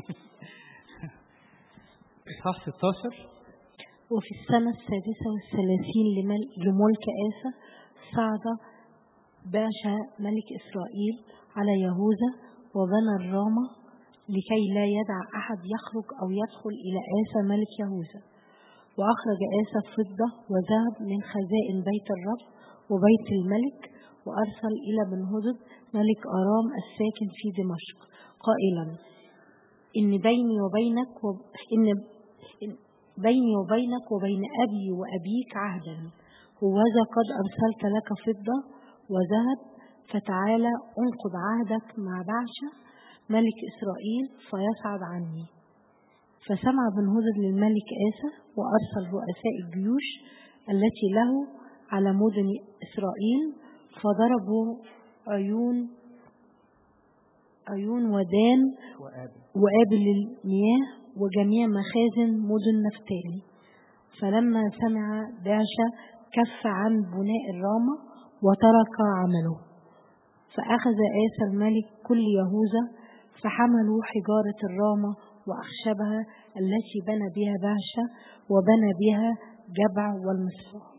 اصحاح 16 وفي السنة السادسة والثلاثين لمل- لملك آسى صعد باشا ملك إسرائيل على يهوذا وبنى الرامة لكي لا يدع أحد يخرج أو يدخل إلى آسى ملك يهوذا وأخرج آسى فضة وذهب من خزائن بيت الرب وبيت الملك وأرسل إلى بن هدد ملك أرام الساكن في دمشق قائلا إن بيني وبينك و... إن... إن بيني وبينك وبين أبي وأبيك عهدا هوذا قد أرسلت لك فضة وذهب فتعالى انقض عهدك مع بعشة ملك إسرائيل فيصعد عني فسمع بن هدد للملك آسى وأرسل رؤساء الجيوش التي له على مدن إسرائيل فضربوا عيون عيون ودان وآبل وآبل المياه وجميع مخازن مدن نفتالي فلما سمع باشا كف عن بناء الرامة وترك عمله فأخذ آسى الملك كل يهوذا فحملوا حجارة الرامة وأخشبها التي بنى بها باشا وبنى بها جبع والمصفاة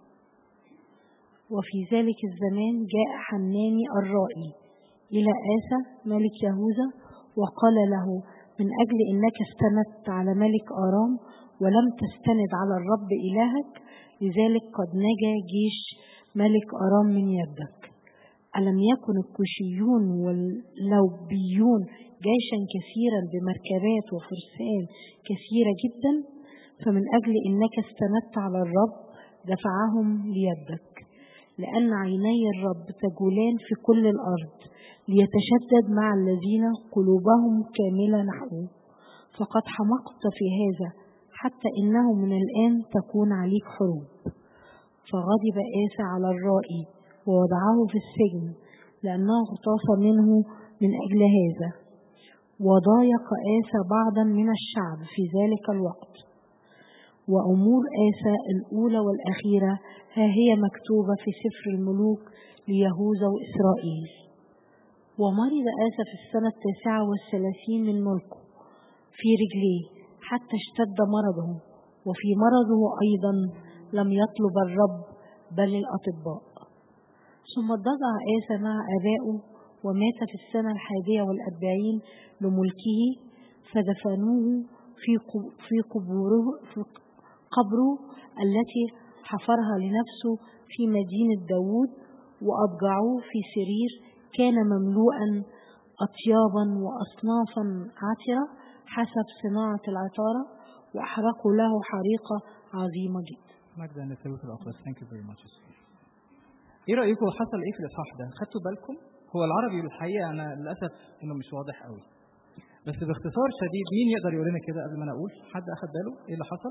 وفي ذلك الزمان جاء حناني الرائي إلى آسى ملك يهوذا وقال له من أجل إنك استندت على ملك آرام ولم تستند على الرب إلهك لذلك قد نجا جيش ملك آرام من يدك ألم يكن الكوشيون واللوبيون جيشا كثيرا بمركبات وفرسان كثيرة جدا فمن أجل إنك استندت على الرب دفعهم ليدك لأن عيني الرب تجولان في كل الأرض ليتشدد مع الذين قلوبهم كاملة نحوه فقد حمقت في هذا حتى إنه من الآن تكون عليك حروب فغضب آسى على الرائي ووضعه في السجن لأنه اغتاص منه من أجل هذا وضايق آسى بعضا من الشعب في ذلك الوقت وأمور آسى الأولى والأخيرة ها هي مكتوبة في سفر الملوك ليهوذا وإسرائيل ومرض آسى في السنة التاسعة والثلاثين من ملكه في رجليه حتى اشتد مرضه وفي مرضه أيضا لم يطلب الرب بل الأطباء ثم اضطجع آسى مع آبائه ومات في السنة الحادية والأربعين لملكه فدفنوه في في قبوره في قبره التي حفرها لنفسه في مدينة داوود وأضجعوه في سرير كان مملوءا أطيابا وأصنافا عطرة حسب صناعة العطارة وأحرقوا له حريقة عظيمة جدا مجدا للثالوث الأقدس ثانك يو فيري ماتش ايه رايكم حصل ايه في الاصحاح ده خدتوا بالكم هو العربي بالحقيقه انا للاسف انه مش واضح قوي بس باختصار شديد مين يقدر يقول لنا كده قبل ما انا اقول حد اخد باله ايه اللي حصل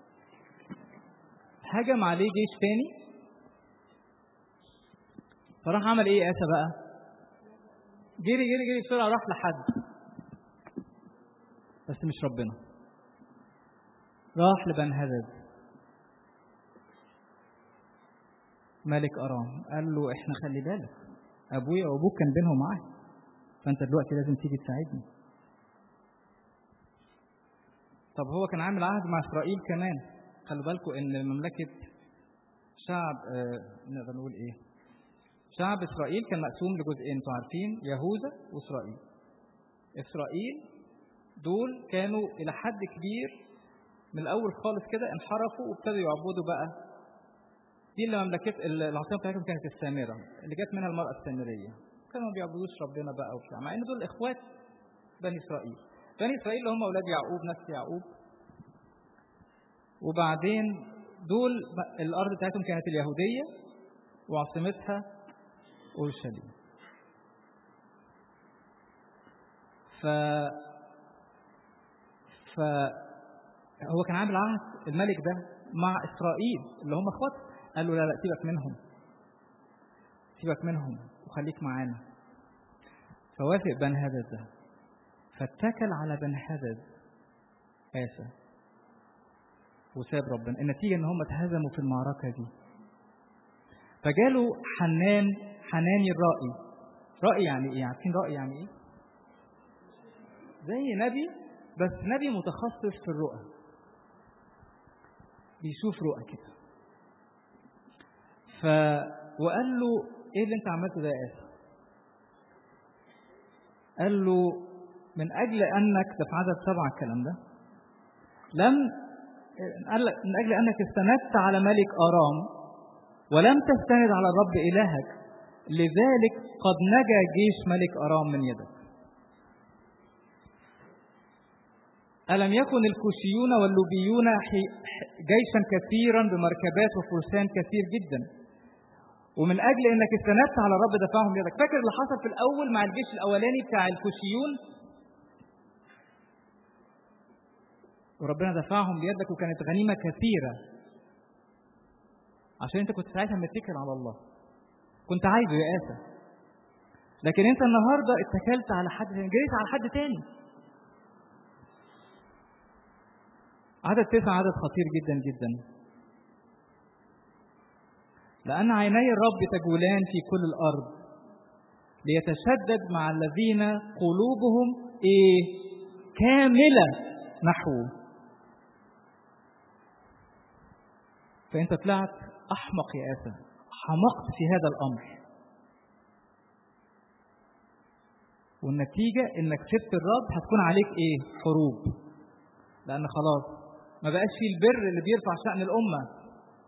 هجم عليه جيش تاني فراح عمل ايه اسى بقى جري جري جري بسرعه راح لحد بس مش ربنا راح لبن هدد ملك أرام قال له احنا خلي بالك ابويا وابوك كان بينهم عهد فانت دلوقتي لازم تيجي تساعدني طب هو كان عامل عهد مع اسرائيل كمان خلوا بالكم ان مملكه شعب آه نقدر نقول ايه شعب اسرائيل كان مقسوم لجزئين انتوا عارفين يهوذا واسرائيل اسرائيل دول كانوا الى حد كبير من الاول خالص كده انحرفوا وابتدوا يعبدوا بقى دي اللي مملكه العاصمه بتاعتهم كانت السامره اللي جت منها المراه السامريه كانوا ما بيعبدوش ربنا بقى وبتاع مع ان دول اخوات بني اسرائيل بني اسرائيل اللي هم اولاد يعقوب نسل يعقوب وبعدين دول الارض بتاعتهم كانت اليهوديه وعاصمتها اورشليم ف ف هو كان عامل عهد الملك ده مع اسرائيل اللي هم اخوات قال له لا لا سيبك منهم سيبك منهم وخليك معانا فوافق بن هدد ده فاتكل على بن هدد آسى وساب ربنا النتيجة إن هم اتهزموا في المعركة دي فجاله حنان حناني الرائي رائي يعني إيه؟ عارفين رائي يعني إيه؟ زي نبي بس نبي متخصص في الرؤى بيشوف رؤى كده ف وقال له ايه اللي انت عملته ده يا اسف قال له من اجل انك ده في عدد سبعه الكلام ده لم قال من اجل انك استندت على ملك ارام ولم تستند على الرب الهك لذلك قد نجا جيش ملك ارام من يدك ألم يكن الكوشيون واللوبيون حي- ح- جيشا كثيرا بمركبات وفرسان كثير جدا ومن أجل أنك استندت على الرب دفعهم بيدك فاكر اللي حصل في الأول مع الجيش الأولاني بتاع الكوشيون وربنا دفعهم بيدك وكانت غنيمة كثيرة عشان انت كنت ساعتها متكل على الله كنت عايزه يا آسى لكن انت النهارده اتكلت على حد تاني جريت على حد تاني عدد تسعة عدد خطير جدا جدا لأن عيني الرب تجولان في كل الأرض ليتشدد مع الذين قلوبهم إيه كاملة نحوه فأنت طلعت أحمق يا آسى حمقت في هذا الأمر والنتيجة إنك سبت الرب هتكون عليك إيه؟ حروب لأن خلاص ما بقاش فيه البر اللي بيرفع شأن الأمة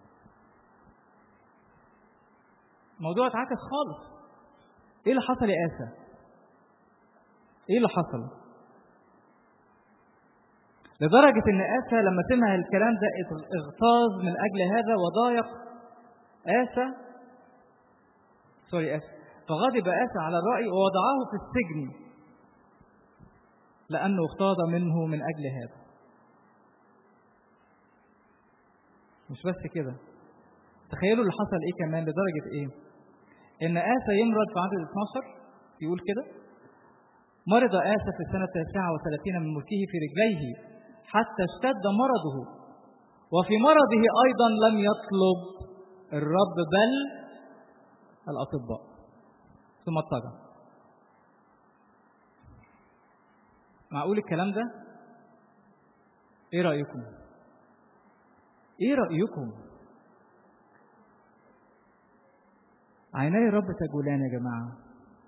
الموضوع اتعكس خالص ايه اللي حصل يا آسى ايه اللي حصل لدرجة ان آسى لما سمع الكلام ده اغتاظ من اجل هذا وضايق آسى سوري آسى فغضب آسى على الرأي ووضعه في السجن لأنه اغتاظ منه من أجل هذا مش بس كده تخيلوا اللي حصل ايه كمان لدرجة ايه ان آسى يمرض في عدد 12 يقول كده مرض آسى في السنة التاسعة وثلاثين من ملكه في رجليه حتى اشتد مرضه وفي مرضه أيضا لم يطلب الرب بل الأطباء ثم اضطجع معقول الكلام ده ايه رأيكم ايه رأيكم عيني الرب تجولان يا جماعة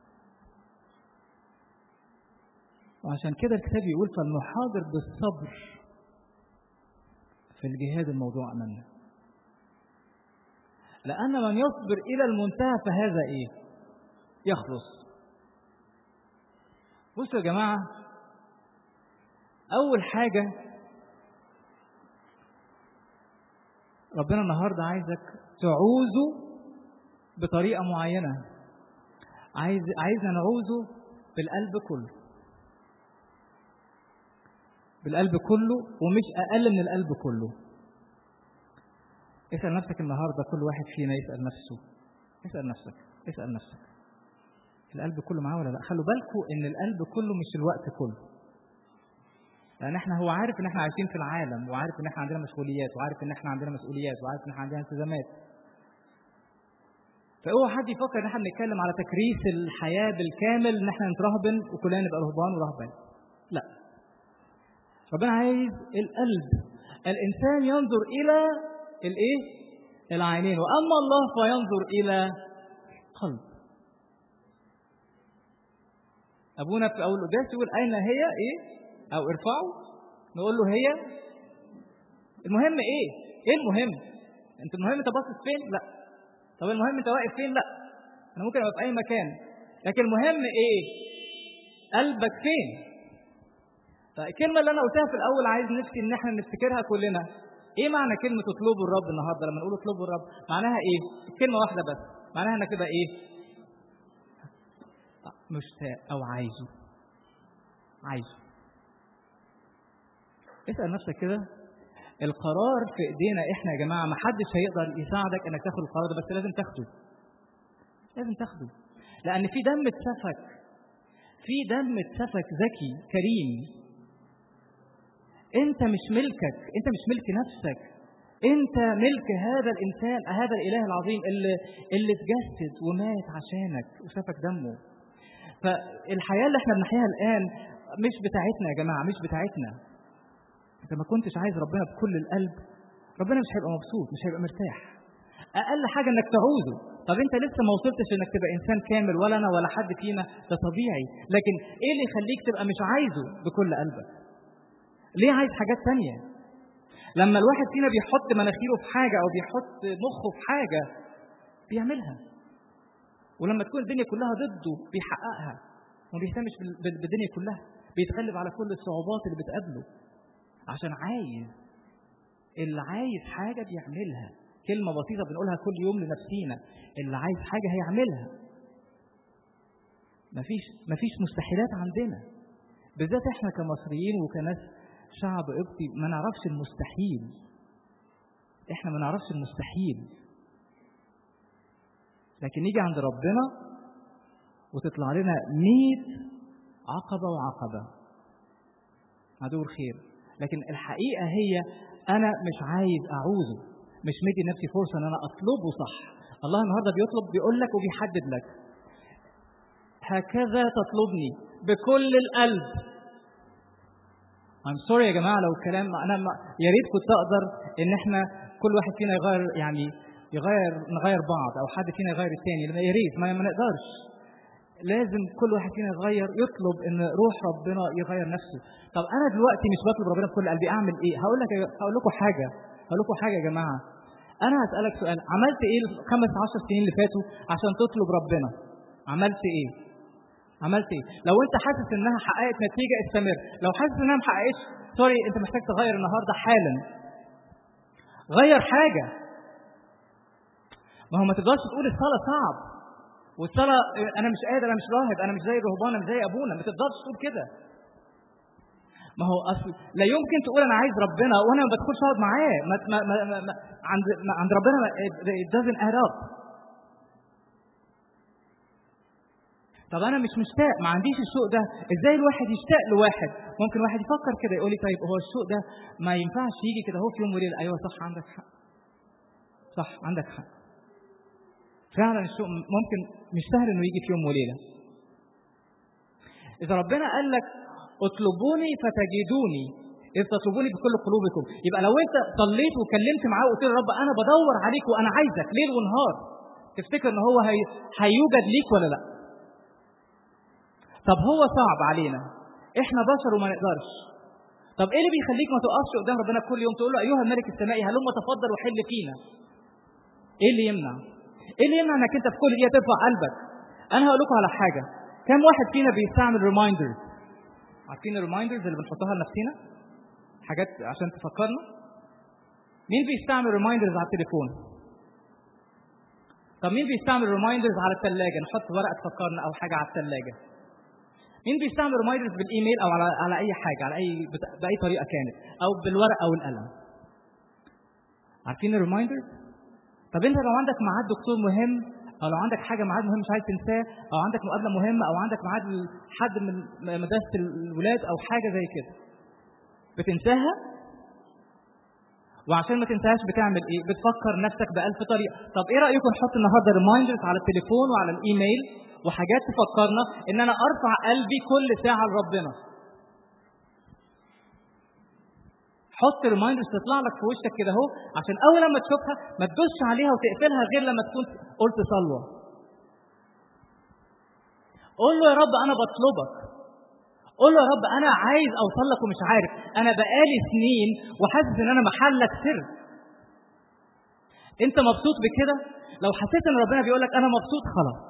وعشان كده الكتاب يقول فلنحاضر بالصبر في الجهاد الموضوع أمامنا لأن من يصبر إلى المنتهى فهذا إيه؟ يخلص بصوا يا جماعة أول حاجة ربنا النهاردة عايزك تعوزه بطريقة معينة عايز عايزنا نعوزه بالقلب كله بالقلب كله ومش أقل من القلب كله اسأل نفسك النهاردة كل واحد فينا يسأل نفسه اسأل نفسك اسأل نفسك القلب كله معاه ولا لا خلوا بالكم ان القلب كله مش الوقت كله لان احنا هو عارف ان احنا عايشين في العالم وعارف ان احنا عندنا مسؤوليات وعارف ان احنا عندنا مسؤوليات وعارف ان احنا عندنا التزامات فاوعى حد يفكر ان احنا بنتكلم على تكريس الحياه بالكامل ان احنا نترهبن وكلنا نبقى رهبان ورهبان لا ربنا عايز القلب الانسان ينظر الى الايه العينين واما الله فينظر الى قلب ابونا في اول قداس يقول اين هي ايه او ارفعوا نقول له هي المهم ايه ايه المهم انت المهم انت باصص فين لا طب المهم انت واقف فين لا انا ممكن ابقى في اي مكان لكن المهم ايه قلبك فين فالكلمة اللي أنا قلتها في الأول عايز نفسي إن إحنا نفتكرها كلنا. إيه معنى كلمة اطلبوا الرب النهاردة لما نقول اطلبوا الرب؟ معناها إيه؟ كلمة واحدة بس. معناها إنك تبقى إيه؟ مشتاق أو عايزه. عايزه. اسأل نفسك كده القرار في إيدينا إحنا يا جماعة ما حدش هيقدر يساعدك إنك تاخد القرار ده بس لازم تاخده. لازم تاخده. لأن في دم اتسفك. في دم اتسفك ذكي كريم انت مش ملكك انت مش ملك نفسك انت ملك هذا الانسان هذا الاله العظيم اللي اللي اتجسد ومات عشانك وسفك دمه فالحياه اللي احنا بنحياها الان مش بتاعتنا يا جماعه مش بتاعتنا انت ما كنتش عايز ربنا بكل القلب ربنا مش هيبقى مبسوط مش هيبقى مرتاح اقل حاجه انك تعوزه طب انت لسه ما وصلتش انك تبقى انسان كامل ولا انا ولا حد فينا ده طبيعي لكن ايه اللي يخليك تبقى مش عايزه بكل قلبك ليه عايز حاجات تانية لما الواحد فينا بيحط مناخيره في حاجة أو بيحط مخه في حاجة بيعملها ولما تكون الدنيا كلها ضده بيحققها وما بيهتمش بالدنيا كلها بيتغلب على كل الصعوبات اللي بتقابله عشان عايز اللي عايز حاجة بيعملها كلمة بسيطة بنقولها كل يوم لنفسينا اللي عايز حاجة هيعملها مفيش مفيش مستحيلات عندنا بالذات احنا كمصريين وكناس شعب قبطي ما نعرفش المستحيل احنا ما نعرفش المستحيل لكن نيجي عند ربنا وتطلع لنا ميت عقبة وعقبة عدو الخير لكن الحقيقة هي أنا مش عايز أعوزه مش مدي نفسي فرصة إن أنا أطلبه صح الله النهاردة بيطلب بيقول لك وبيحدد لك هكذا تطلبني بكل القلب I'm sorry يا جماعة لو الكلام أنا ما يا ريت كنت أقدر إن إحنا كل واحد فينا يغير يعني يغير نغير بعض أو حد فينا يغير التاني لما يا ريت ما, ما نقدرش لازم كل واحد فينا يغير يطلب ان روح ربنا يغير نفسه طب انا دلوقتي مش بطلب ربنا بكل قلبي اعمل ايه هقول لك هقول لكم حاجه هقول لكم حاجه يا جماعه انا هسالك سؤال عملت ايه الخمس عشر سنين اللي فاتوا عشان تطلب ربنا عملت ايه عملت ايه لو انت حاسس انها حققت نتيجه استمر لو حاسس انها ما حققتش سوري انت محتاج تغير النهارده حالا غير حاجه ما هو ما تقدرش تقول الصلاه صعب والصلاة أنا مش قادر أنا مش راهب أنا مش زي الرهبان أنا مش زي أبونا ما تقدرش تقول كده ما هو أصل لا يمكن تقول أنا عايز ربنا وأنا ما بدخلش أقعد معاه ما ما ما ما ما عند ما عند ربنا ما it doesn't add up طب أنا مش مشتاق ما عنديش الشوق ده إزاي الواحد يشتاق لواحد ممكن واحد يفكر كده يقول لي طيب هو الشوق ده ما ينفعش يجي كده هو في يوم وليلة أيوه صح عندك حق صح عندك حق فعلا الشوق ممكن مش سهل انه يجي في يوم وليله. اذا ربنا قال لك اطلبوني فتجدوني اذ تطلبوني بكل قلوبكم يبقى لو انت صليت وكلمت معاه وقلت له رب انا بدور عليك وانا عايزك ليل ونهار تفتكر ان هو هي... هيوجد ليك ولا لا؟ طب هو صعب علينا احنا بشر وما نقدرش طب ايه اللي بيخليك ما تقفش قدام ربنا كل يوم تقول له ايها الملك السمائي هلم تفضل وحل فينا ايه اللي يمنع ايه اللي يمنع انك انت في كل دقيقه ترفع قلبك انا هقول لكم على حاجه كم واحد فينا بيستعمل ريمايندرز عارفين الريمايندرز اللي بنحطها لنفسنا حاجات عشان تفكرنا مين بيستعمل ريمايندرز على التليفون طب مين بيستعمل ريمايندرز على الثلاجه نحط ورقه تفكرنا او حاجه على الثلاجه مين بيستعمل ريمايندرز بالايميل او على على اي حاجه على اي باي طريقه كانت او بالورقه او القلم عارفين الريمايندرز طب انت لو عندك ميعاد دكتور مهم او لو عندك حاجه ميعاد مهم مش عايز تنساه او عندك مقابله مهمه او عندك ميعاد حد من مدرسه الولاد او حاجه زي كده بتنساها وعشان ما تنساهاش بتعمل ايه بتفكر نفسك بألف طريقه طب ايه رايكم نحط النهارده ريمايندرز على التليفون وعلى الايميل وحاجات تفكرنا ان انا ارفع قلبي كل ساعه لربنا حط ريمايندرز تطلع لك في وشك كده اهو عشان اول لما تشوفها ما تدوسش عليها وتقفلها غير لما تكون قلت صلوه. قول له يا رب انا بطلبك. قول له يا رب انا عايز اوصل لك ومش عارف، انا بقالي سنين وحاسس ان انا محلك سر. انت مبسوط بكده؟ لو حسيت ان ربنا بيقول لك انا مبسوط خلاص.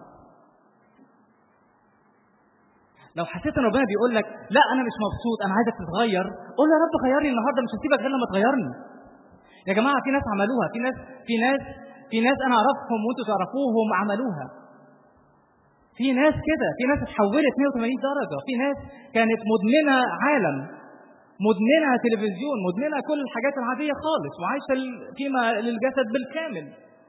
لو حسيت ان ربنا بيقول لك لا انا مش مبسوط انا عايزك تتغير قول يا رب غيرني النهارده مش هسيبك غير لما تغيرني يا جماعه في ناس عملوها في ناس في ناس في ناس انا اعرفهم وانتوا تعرفوهم عملوها في ناس كده في ناس اتحولت 180 درجه في ناس كانت مدمنه عالم مدمنه تلفزيون مدمنه كل الحاجات العاديه خالص وعايشه فيما للجسد بالكامل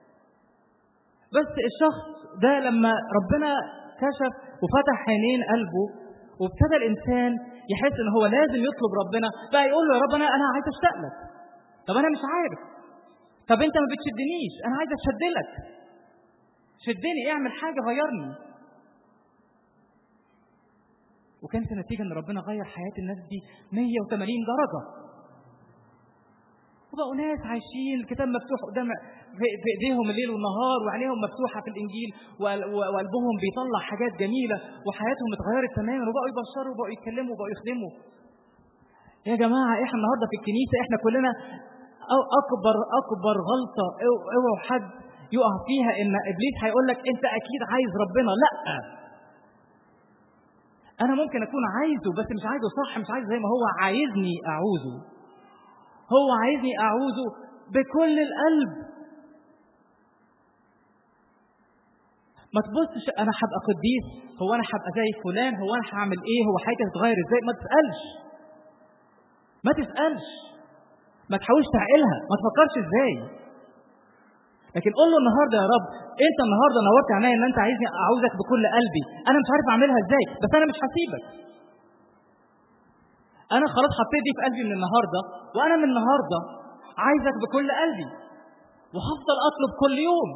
بس الشخص ده لما ربنا كشف وفتح عينين قلبه وابتدى الانسان يحس ان هو لازم يطلب ربنا بقى يقول له يا رب انا انا عايز اشتاق لك طب انا مش عارف طب انت ما بتشدنيش انا عايز اشد لك شدني اعمل حاجه غيرني وكانت النتيجه ان ربنا غير حياه الناس دي 180 درجه وبقوا ناس عايشين الكتاب مفتوح قدام في ايديهم الليل والنهار وعينيهم مفتوحه في الانجيل وقلبهم بيطلع حاجات جميله وحياتهم اتغيرت تماما وبقوا يبشروا وبقوا يتكلموا وبقوا يخدموا. يا جماعه احنا النهارده في الكنيسه احنا كلنا أو اكبر اكبر غلطه اوعوا حد يقع فيها ان ابليس هيقول لك انت اكيد عايز ربنا لا انا ممكن اكون عايزه بس مش عايزه صح مش عايز زي ما هو عايزني اعوزه هو عايزني اعوزه بكل القلب ما تبصش انا هبقى قديس هو انا هبقى زي فلان هو انا هعمل ايه هو حياتي هتتغير ازاي ما تسالش ما تسالش ما تحاولش تعقلها ما تفكرش ازاي لكن قول له النهارده يا رب انت النهارده نورت عينيا ان انت عايزني اعوزك بكل قلبي انا مش عارف اعملها ازاي بس انا مش هسيبك انا خلاص حطيت دي في قلبي من النهارده وانا من النهارده عايزك بكل قلبي وهفضل اطلب كل يوم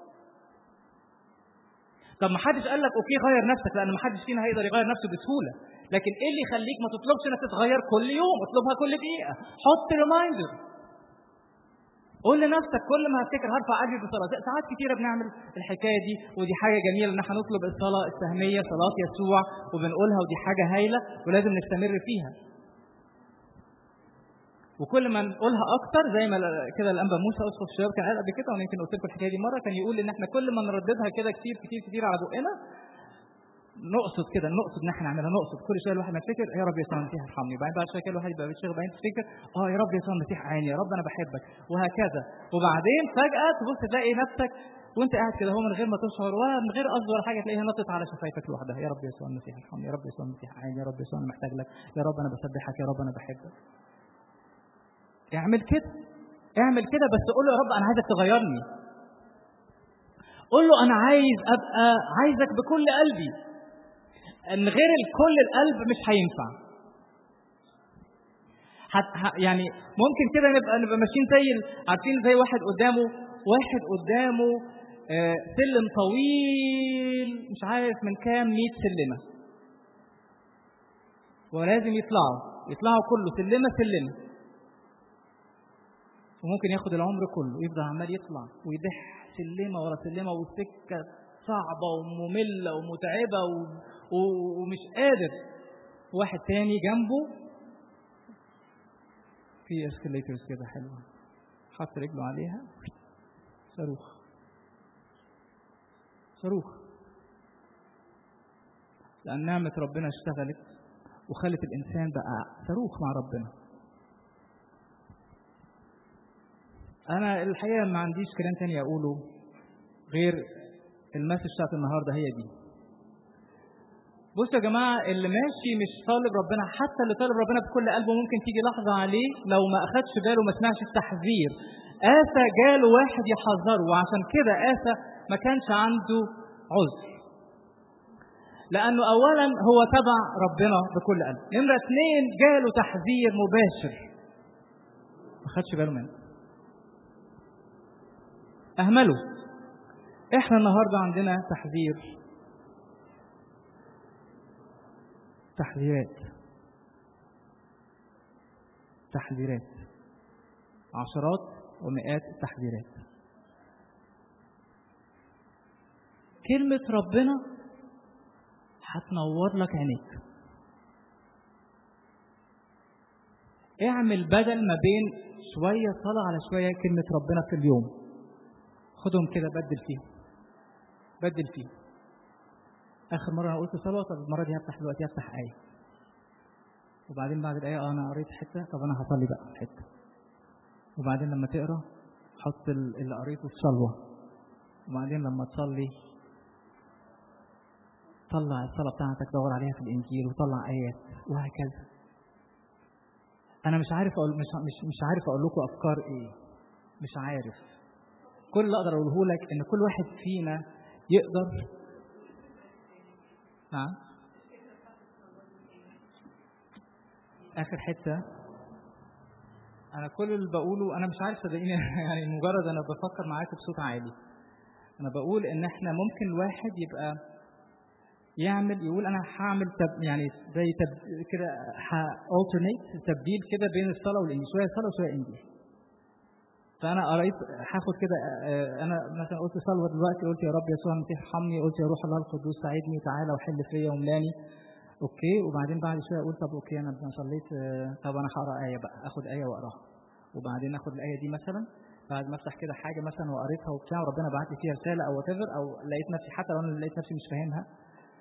طب ما حدش قال لك اوكي غير نفسك لان ما حدش فينا هيقدر يغير نفسه بسهوله لكن ايه اللي يخليك ما تطلبش انك تتغير كل يوم اطلبها كل دقيقه حط ريمايندر قول لنفسك كل ما هفتكر هرفع اجري بصلاه ساعات كتيره بنعمل الحكايه دي ودي حاجه جميله ان احنا نطلب الصلاه السهميه صلاه يسوع وبنقولها ودي حاجه هايله ولازم نستمر فيها وكل ما نقولها اكتر زي ما كده الانبا موسى اسقف الشباب كان قال قبل كده وانا يمكن قلت لكم الحكايه دي مره كان يقول ان احنا كل ما نرددها كده كتير كتير كتير على بقنا نقصد كده نقصد ان احنا نعملها نقصد كل شويه الواحد ما يفتكر يا رب يسوع المسيح ارحمني بعدين بعد شويه كده الواحد يبقى بيشتغل بعدين تفتكر اه يا رب يسوع المسيح عيني يا رب انا بحبك وهكذا وبعدين فجاه تبص تلاقي نفسك وانت قاعد كده هو من غير ما تشعر ولا من غير قصد ولا حاجه تلاقيها نطت على شفايفك لوحدها يا رب يسوع المسيح ارحمني يا رب يسوع المسيح عيني يا رب يسوع انا محتاج لك يا رب انا بسبحك يا رب انا بحبك اعمل كده اعمل كده بس قول له يا رب انا عايزك تغيرني قول له انا عايز ابقى عايزك بكل قلبي ان غير الكل القلب مش هينفع حت يعني ممكن كده نبقى نبقى ماشيين زي عارفين زي واحد قدامه واحد قدامه آه سلم طويل مش عارف من كام 100 سلمه ولازم يطلعوا يطلعوا كله سلمه سلمه وممكن ياخد العمر كله يفضل عمال يطلع ويدح سلمه ورا سلمه والسكه صعبه وممله ومتعبه و... و... ومش قادر واحد تاني جنبه في اسكليترز كده حلوه حط رجله عليها صاروخ صاروخ لأن نعمة ربنا اشتغلت وخلت الإنسان بقى صاروخ مع ربنا أنا الحقيقة ما عنديش كلام تاني أقوله غير المسج بتاعت النهاردة هي دي بصوا يا جماعة اللي ماشي مش طالب ربنا حتى اللي طالب ربنا بكل قلبه ممكن تيجي لحظة عليه لو ما أخدش باله وما سمعش التحذير آسى جاله واحد يحذره وعشان كده آسى ما كانش عنده عذر لأنه أولا هو تبع ربنا بكل قلب نمرة اثنين جاله تحذير مباشر ما خدش باله منه أهمله إحنا النهاردة عندنا تحذير تحذيرات تحذيرات عشرات ومئات التحذيرات كلمة ربنا هتنور لك عينيك اعمل بدل ما بين شوية صلاة على شوية كلمة ربنا في اليوم خدهم كده بدل فيهم بدل فيهم اخر مره انا قلت صلاه طب المره دي هفتح دلوقتي هفتح ايه وبعدين بعد الايه اه انا قريت حته طب انا هصلي بقى حته وبعدين لما تقرا حط اللي قريته في صلوه وبعدين لما تصلي طلع الصلاه بتاعتك دور عليها في الانجيل وطلع ايات وهكذا انا مش عارف اقول مش مش مش عارف اقول لكم افكار ايه مش عارف كل اللي اقدر اقوله لك ان كل واحد فينا يقدر نعم اخر حته انا كل اللي بقوله انا مش عارف صدقيني يعني مجرد انا بفكر معاكم بصوت عالي انا بقول ان احنا ممكن الواحد يبقى يعمل يقول انا هعمل تب يعني زي تب كده alternate تبديل كده بين الصلاه والانجيل شويه صلاه وشويه انجيل فانا قريت هاخد كده انا مثلا قلت صلوه دلوقتي قلت يا رب يسوع المسيح ارحمني قلت يا روح الله القدوس ساعدني تعالى وحل فيا وملاني اوكي وبعدين بعد شويه اقول طب اوكي انا صليت طب انا هقرا ايه بقى اخد ايه واقراها وبعدين اخد الايه دي مثلا بعد ما افتح كده حاجه مثلا وقريتها وبتاع وربنا بعت لي فيها رساله او وات او لقيت نفسي حتى لو انا لقيت نفسي مش فاهمها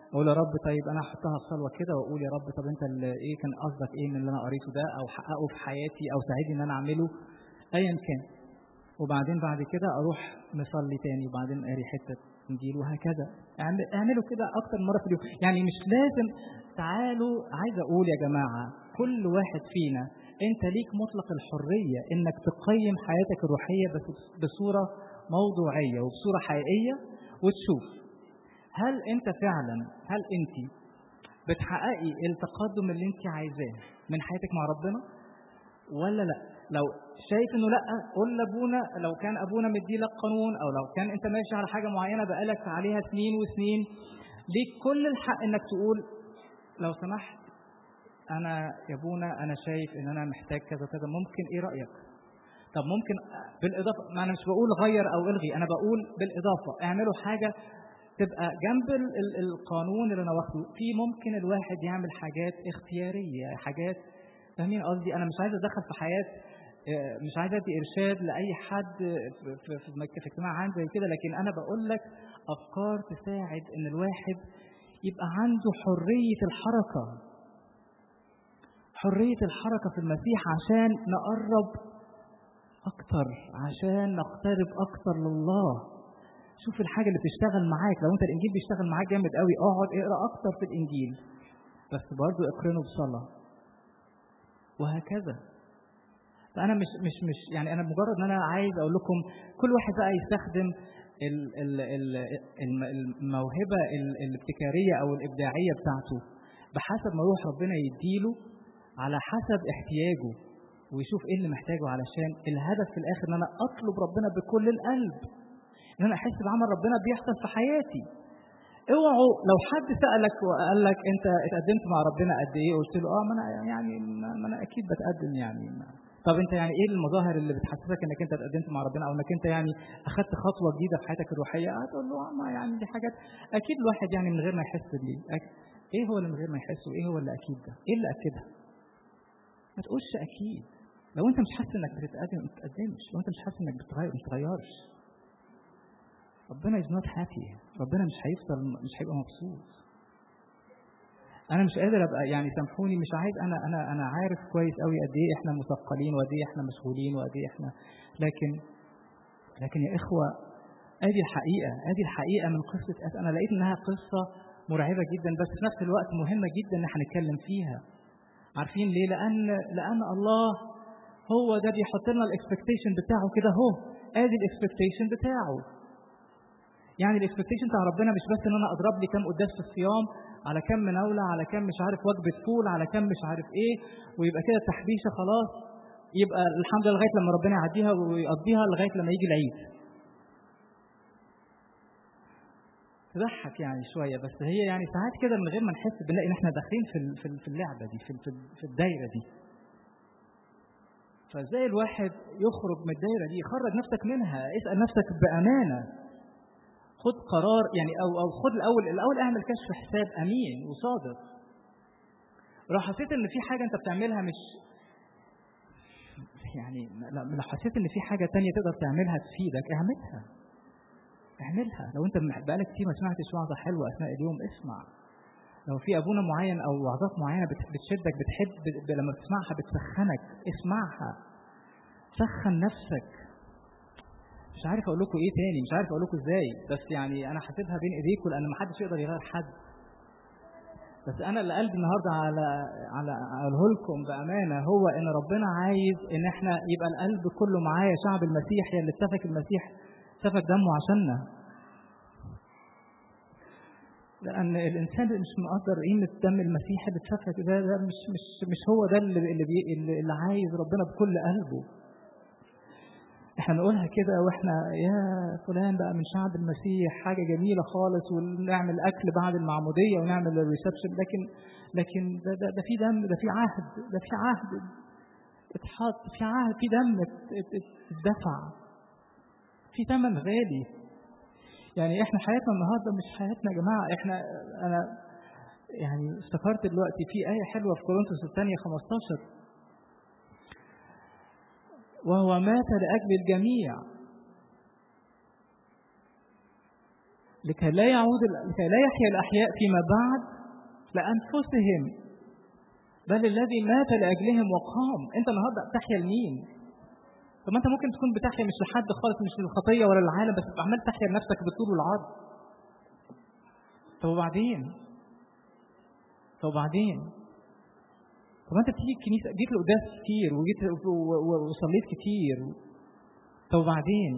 اقول يا رب طيب انا هحطها في صلوه كده واقول يا رب طب انت اللي ايه كان قصدك ايه من اللي انا قريته ده او حققه في حياتي او ساعدني ان انا اعمله ايا كان وبعدين بعد كده اروح نصلي تاني وبعدين قاري حته انجيل وهكذا اعمل- اعملوا كده اكتر من مره في اليوم يعني مش لازم تعالوا عايز اقول يا جماعه كل واحد فينا انت ليك مطلق الحريه انك تقيم حياتك الروحيه بس بصوره موضوعيه وبصوره حقيقيه وتشوف هل انت فعلا هل انت بتحققي التقدم اللي انت عايزاه من حياتك مع ربنا ولا لا لو شايف انه لا قول لابونا لو كان ابونا مدي لك قانون او لو كان انت ماشي على حاجه معينه بقالك عليها سنين وسنين ليك كل الحق انك تقول لو سمحت انا يا ابونا انا شايف ان انا محتاج كذا كذا ممكن ايه رايك طب ممكن بالاضافه ما انا مش بقول غير او الغي انا بقول بالاضافه اعملوا حاجه تبقى جنب ال- ال- القانون اللي انا واخده في ممكن الواحد يعمل حاجات اختياريه حاجات فاهمين قصدي انا مش عايز ادخل في حياه آه، مش عايز ادي ارشاد لاي حد في, في, في, مك- في اجتماع عام زي كده لكن انا بقول لك افكار تساعد ان الواحد يبقى عنده حريه الحركه حريه الحركه في المسيح عشان نقرب اكتر عشان نقترب اكتر لله شوف الحاجه اللي بتشتغل معاك لو انت الانجيل بيشتغل معاك جامد قوي اقعد اقرا اكتر في الانجيل بس برضه اقرنه بصلاه وهكذا فانا مش مش مش يعني انا مجرد ان انا عايز اقول لكم كل واحد بقى يستخدم ال- ال- ال- الم- الموهبه ال- الابتكاريه او الابداعيه بتاعته بحسب ما روح ربنا يديله على حسب احتياجه ويشوف ايه اللي محتاجه علشان الهدف في الاخر ان انا اطلب ربنا بكل القلب ان انا احس بعمل ربنا بيحصل في حياتي اوعوا لو حد سالك وقال لك انت اتقدمت مع ربنا قد ايه قلت له اه ما انا يعني ما ما انا اكيد بتقدم يعني ما- طب انت يعني ايه المظاهر اللي بتحسسك انك انت اتقدمت مع ربنا او انك انت يعني اخدت خطوه جديده في حياتك الروحيه هتقول له آه ما يعني دي حاجات اكيد الواحد يعني من غير ما يحس بيه أك- ايه هو اللي من غير ما يحس وايه هو اللي اكيد ده ايه اللي اكدها ما تقولش اكيد لو انت مش حاسس انك بتتقدم ما تتقدمش لو انت مش حاسس انك بتغير ما تغيرش ربنا is not happy ربنا مش هيفضل مش هيبقى مبسوط انا مش قادر ابقى يعني سامحوني مش عايز انا انا انا عارف كويس قوي قد ايه احنا مثقلين وقد ايه احنا مشغولين وقد ايه احنا لكن لكن يا اخوه ادي الحقيقه ادي الحقيقه من قصه أس انا لقيت انها قصه مرعبه جدا بس في نفس الوقت مهمه جدا ان احنا نتكلم فيها عارفين ليه لان لان الله هو ده بيحط لنا الاكسبكتيشن بتاعه كده اهو ادي الاكسبكتيشن بتاعه يعني الاكسبكتيشن بتاع ربنا مش بس ان انا اضرب لي كام قداس في الصيام على كام مناوله على كام مش عارف وجبه فول على كام مش عارف ايه ويبقى كده تحبيشه خلاص يبقى الحمد لله لغايه لما ربنا يعديها ويقضيها لغايه لما يجي العيد تضحك يعني شويه بس هي يعني ساعات كده من غير ما نحس بنلاقي ان احنا داخلين في ال- في ال- في اللعبه دي في ال- في ال- في الدايره دي فازاي الواحد يخرج من الدايره دي خرج نفسك منها اسال نفسك بامانه خد قرار يعني او او خد الاول الاول اعمل كشف حساب امين وصادق لو حسيت ان في حاجه انت بتعملها مش يعني لا- لو حسيت ان في حاجه تانية تقدر تعملها تفيدك اعملها اعملها لو انت بقالك كتير ما سمعتش وعظه حلوه اثناء اليوم اسمع لو في ابونا معين او وعظات معينه بت- بتشدك بتحب ب- لما تسمعها بتسخنك اسمعها سخن نفسك مش عارف اقول لكم ايه تاني مش عارف اقول لكم ازاي بس يعني انا حاسبها بين ايديكم لان ما حدش يقدر يغير حد بس انا اللي قلبي النهارده على على اقوله لكم بامانه هو ان ربنا عايز ان احنا يبقى القلب كله معايا شعب المسيح يا اللي اتسفك المسيح سفك دمه عشاننا لان الانسان اللي مش مقدر قيمه دم المسيح اللي اتسفك ده, ده مش مش مش هو ده اللي اللي, بي اللي, اللي عايز ربنا بكل قلبه احنا نقولها كده واحنا يا فلان بقى من شعب المسيح حاجه جميله خالص ونعمل اكل بعد المعموديه ونعمل الريسبشن لكن لكن ده, ده, ده في دم ده في عهد ده في عهد اتحط في عهد في دم ات- ات- ات- اتدفع في ثمن غالي يعني احنا حياتنا النهارده مش حياتنا يا جماعه احنا انا يعني افتكرت دلوقتي في ايه حلوه في كورنثوس الثانيه 15 وهو مات لاجل الجميع لكي لا يعود لكي لا يحيا الأحياء فيما بعد لأنفسهم بل الذي مات لأجلهم وقام أنت النهاردة بتحيا لمين؟ طب ما أنت ممكن تكون بتحيا مش لحد خالص مش للخطية ولا للعالم بس عمال تحيا لنفسك بالطول والعرض طب وبعدين؟ طب وبعدين؟ طب انت بتيجي الكنيسه جيت لقداس كتير وجيت وصليت كتير طب وبعدين؟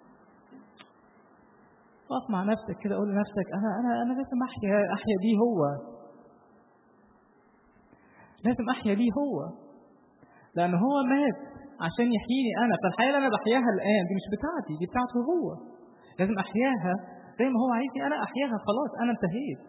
اقف مع نفسك كده قول لنفسك انا انا انا لازم احيا احيا بيه هو لازم احيا بيه هو لان هو مات عشان يحييني انا فالحياه اللي انا بحياها الان دي مش بتاعتي دي بتاعته هو لازم احياها زي ما هو عايزني انا احياها خلاص انا انتهيت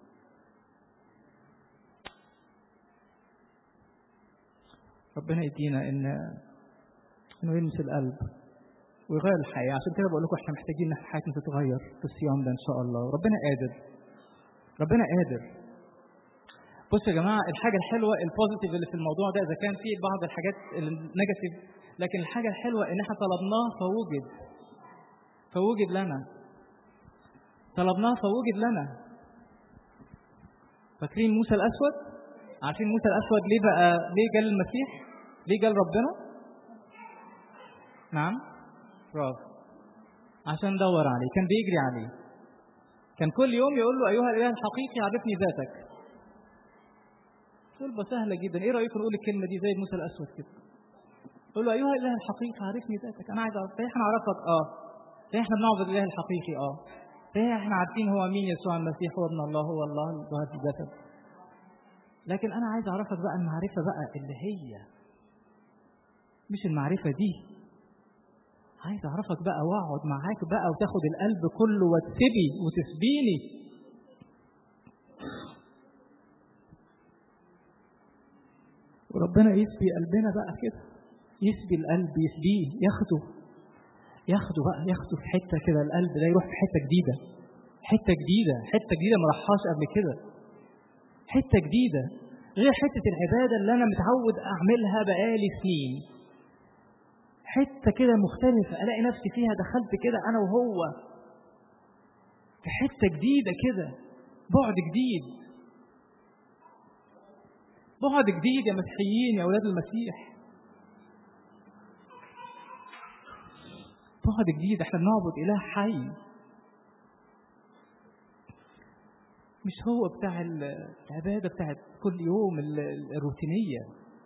ربنا يدينا ان انه يلمس القلب ويغير الحياه عشان كده بقول لكم احنا محتاجين ان حياتنا تتغير في الصيام ده ان شاء الله وربنا قادر ربنا قادر بصوا يا جماعه الحاجه الحلوه البوزيتيف اللي في الموضوع ده اذا كان في بعض الحاجات النيجاتيف لكن الحاجه الحلوه ان احنا طلبناه فوجد فوجد لنا طلبناه فوجد لنا فاكرين موسى الاسود عارفين موسى الاسود ليه بقى ليه جال المسيح ليه جال ربنا نعم برافو عشان دور عليه كان بيجري عليه كان كل يوم يقول له ايها الاله الحقيقي عرفني ذاتك طلبه سهله جدا ايه رايكم نقول الكلمه دي زي موسى الاسود كده قول له ايها الاله الحقيقي عرفني ذاتك انا عايز اعرف احنا نعرفك اه احنا بنعبد الاله الحقيقي اه احنا عارفين هو مين يسوع المسيح هو ابن الله هو الله الظاهر في الجسد لكن انا عايز اعرفك بقى المعرفه بقى اللي هي مش المعرفه دي عايز اعرفك بقى واقعد معاك بقى وتاخد القلب كله وتسبي وتسبيني وربنا يسبي قلبنا بقى كده يسبي القلب يسبيه ياخده ياخده بقى ياخده في حته كده القلب ده يروح في حته جديده حته جديده حته جديده ما راحهاش قبل كده حته جديده غير حته العباده اللي انا متعود اعملها بقالي سنين حته كده مختلفه الاقي نفسي فيها دخلت كده انا وهو في حته جديده كده بعد جديد بعد جديد يا مسيحيين يا اولاد المسيح بعد جديد احنا بنعبد اله حي مش هو بتاع العباده بتاعت كل يوم الروتينيه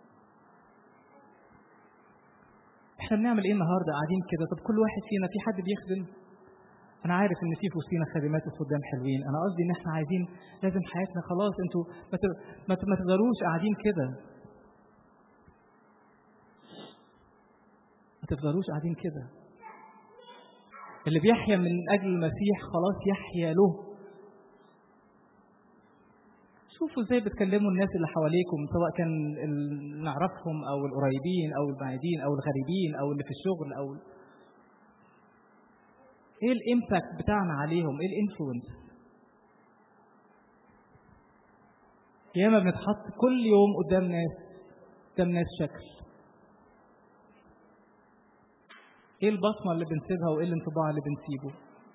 احنا بنعمل ايه النهارده قاعدين كده طب كل واحد فينا في حد بيخدم انا عارف ان في في وسطينا خادمات وخدام حلوين انا قصدي ان احنا عايزين لازم حياتنا خلاص انتوا ما ما تفضلوش قاعدين كده ما تفضلوش قاعدين كده اللي بيحيا من اجل المسيح خلاص يحيا له شوفوا ازاي بتكلموا الناس اللي حواليكم سواء كان اللي نعرفهم او القريبين او البعيدين او الغريبين او اللي في الشغل او ايه الامباكت بتاعنا عليهم ايه الانفلونس ياما بنتحط كل يوم قدام ناس قدام ناس شكل ايه البصمه اللي بنسيبها وايه الانطباع اللي بنسيبه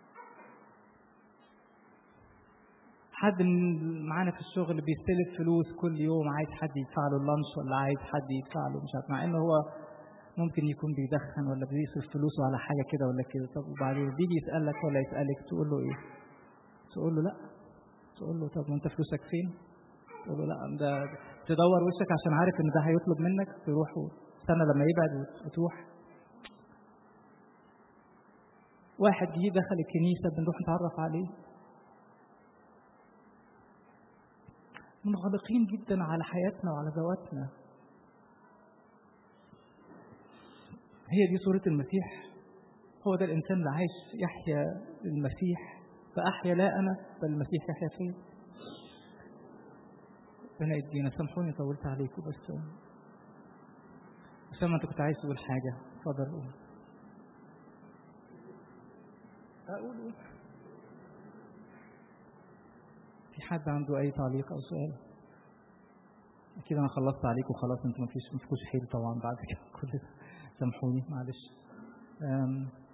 حد من معانا في الشغل بيستلف فلوس كل يوم عايز حد يدفع له اللانش ولا عايز حد يدفع له مش عارف مع انه هو ممكن يكون بيدخن ولا بيصرف فلوسه على حاجه كده ولا كده طب وبعدين بيجي يسالك ولا يسالك تقول له ايه؟ تقول له لا تقول له طب وانت فلوسك فين؟ تقول له لا ده تدور وشك عشان عارف ان ده هيطلب منك تروح استنى لما يبعد وتروح واحد جديد دخل الكنيسه بنروح نتعرف عليه منغلقين جدا على حياتنا وعلى ذواتنا هي دي صورة المسيح هو ده الإنسان اللي عايش يحيا المسيح فأحيا لا أنا بل المسيح يحيا فيا ربنا يدينا سامحوني طولت عليكم بس أسامة أنت كنت عايز تقول حاجة اتفضل قول أقول قول في حد عنده أي تعليق أو سؤال؟ أكيد أنا خلصت عليكم خلاص أنتوا ما فيش ما فيكوش حيل طبعا بعد كده كل ده سامحوني معلش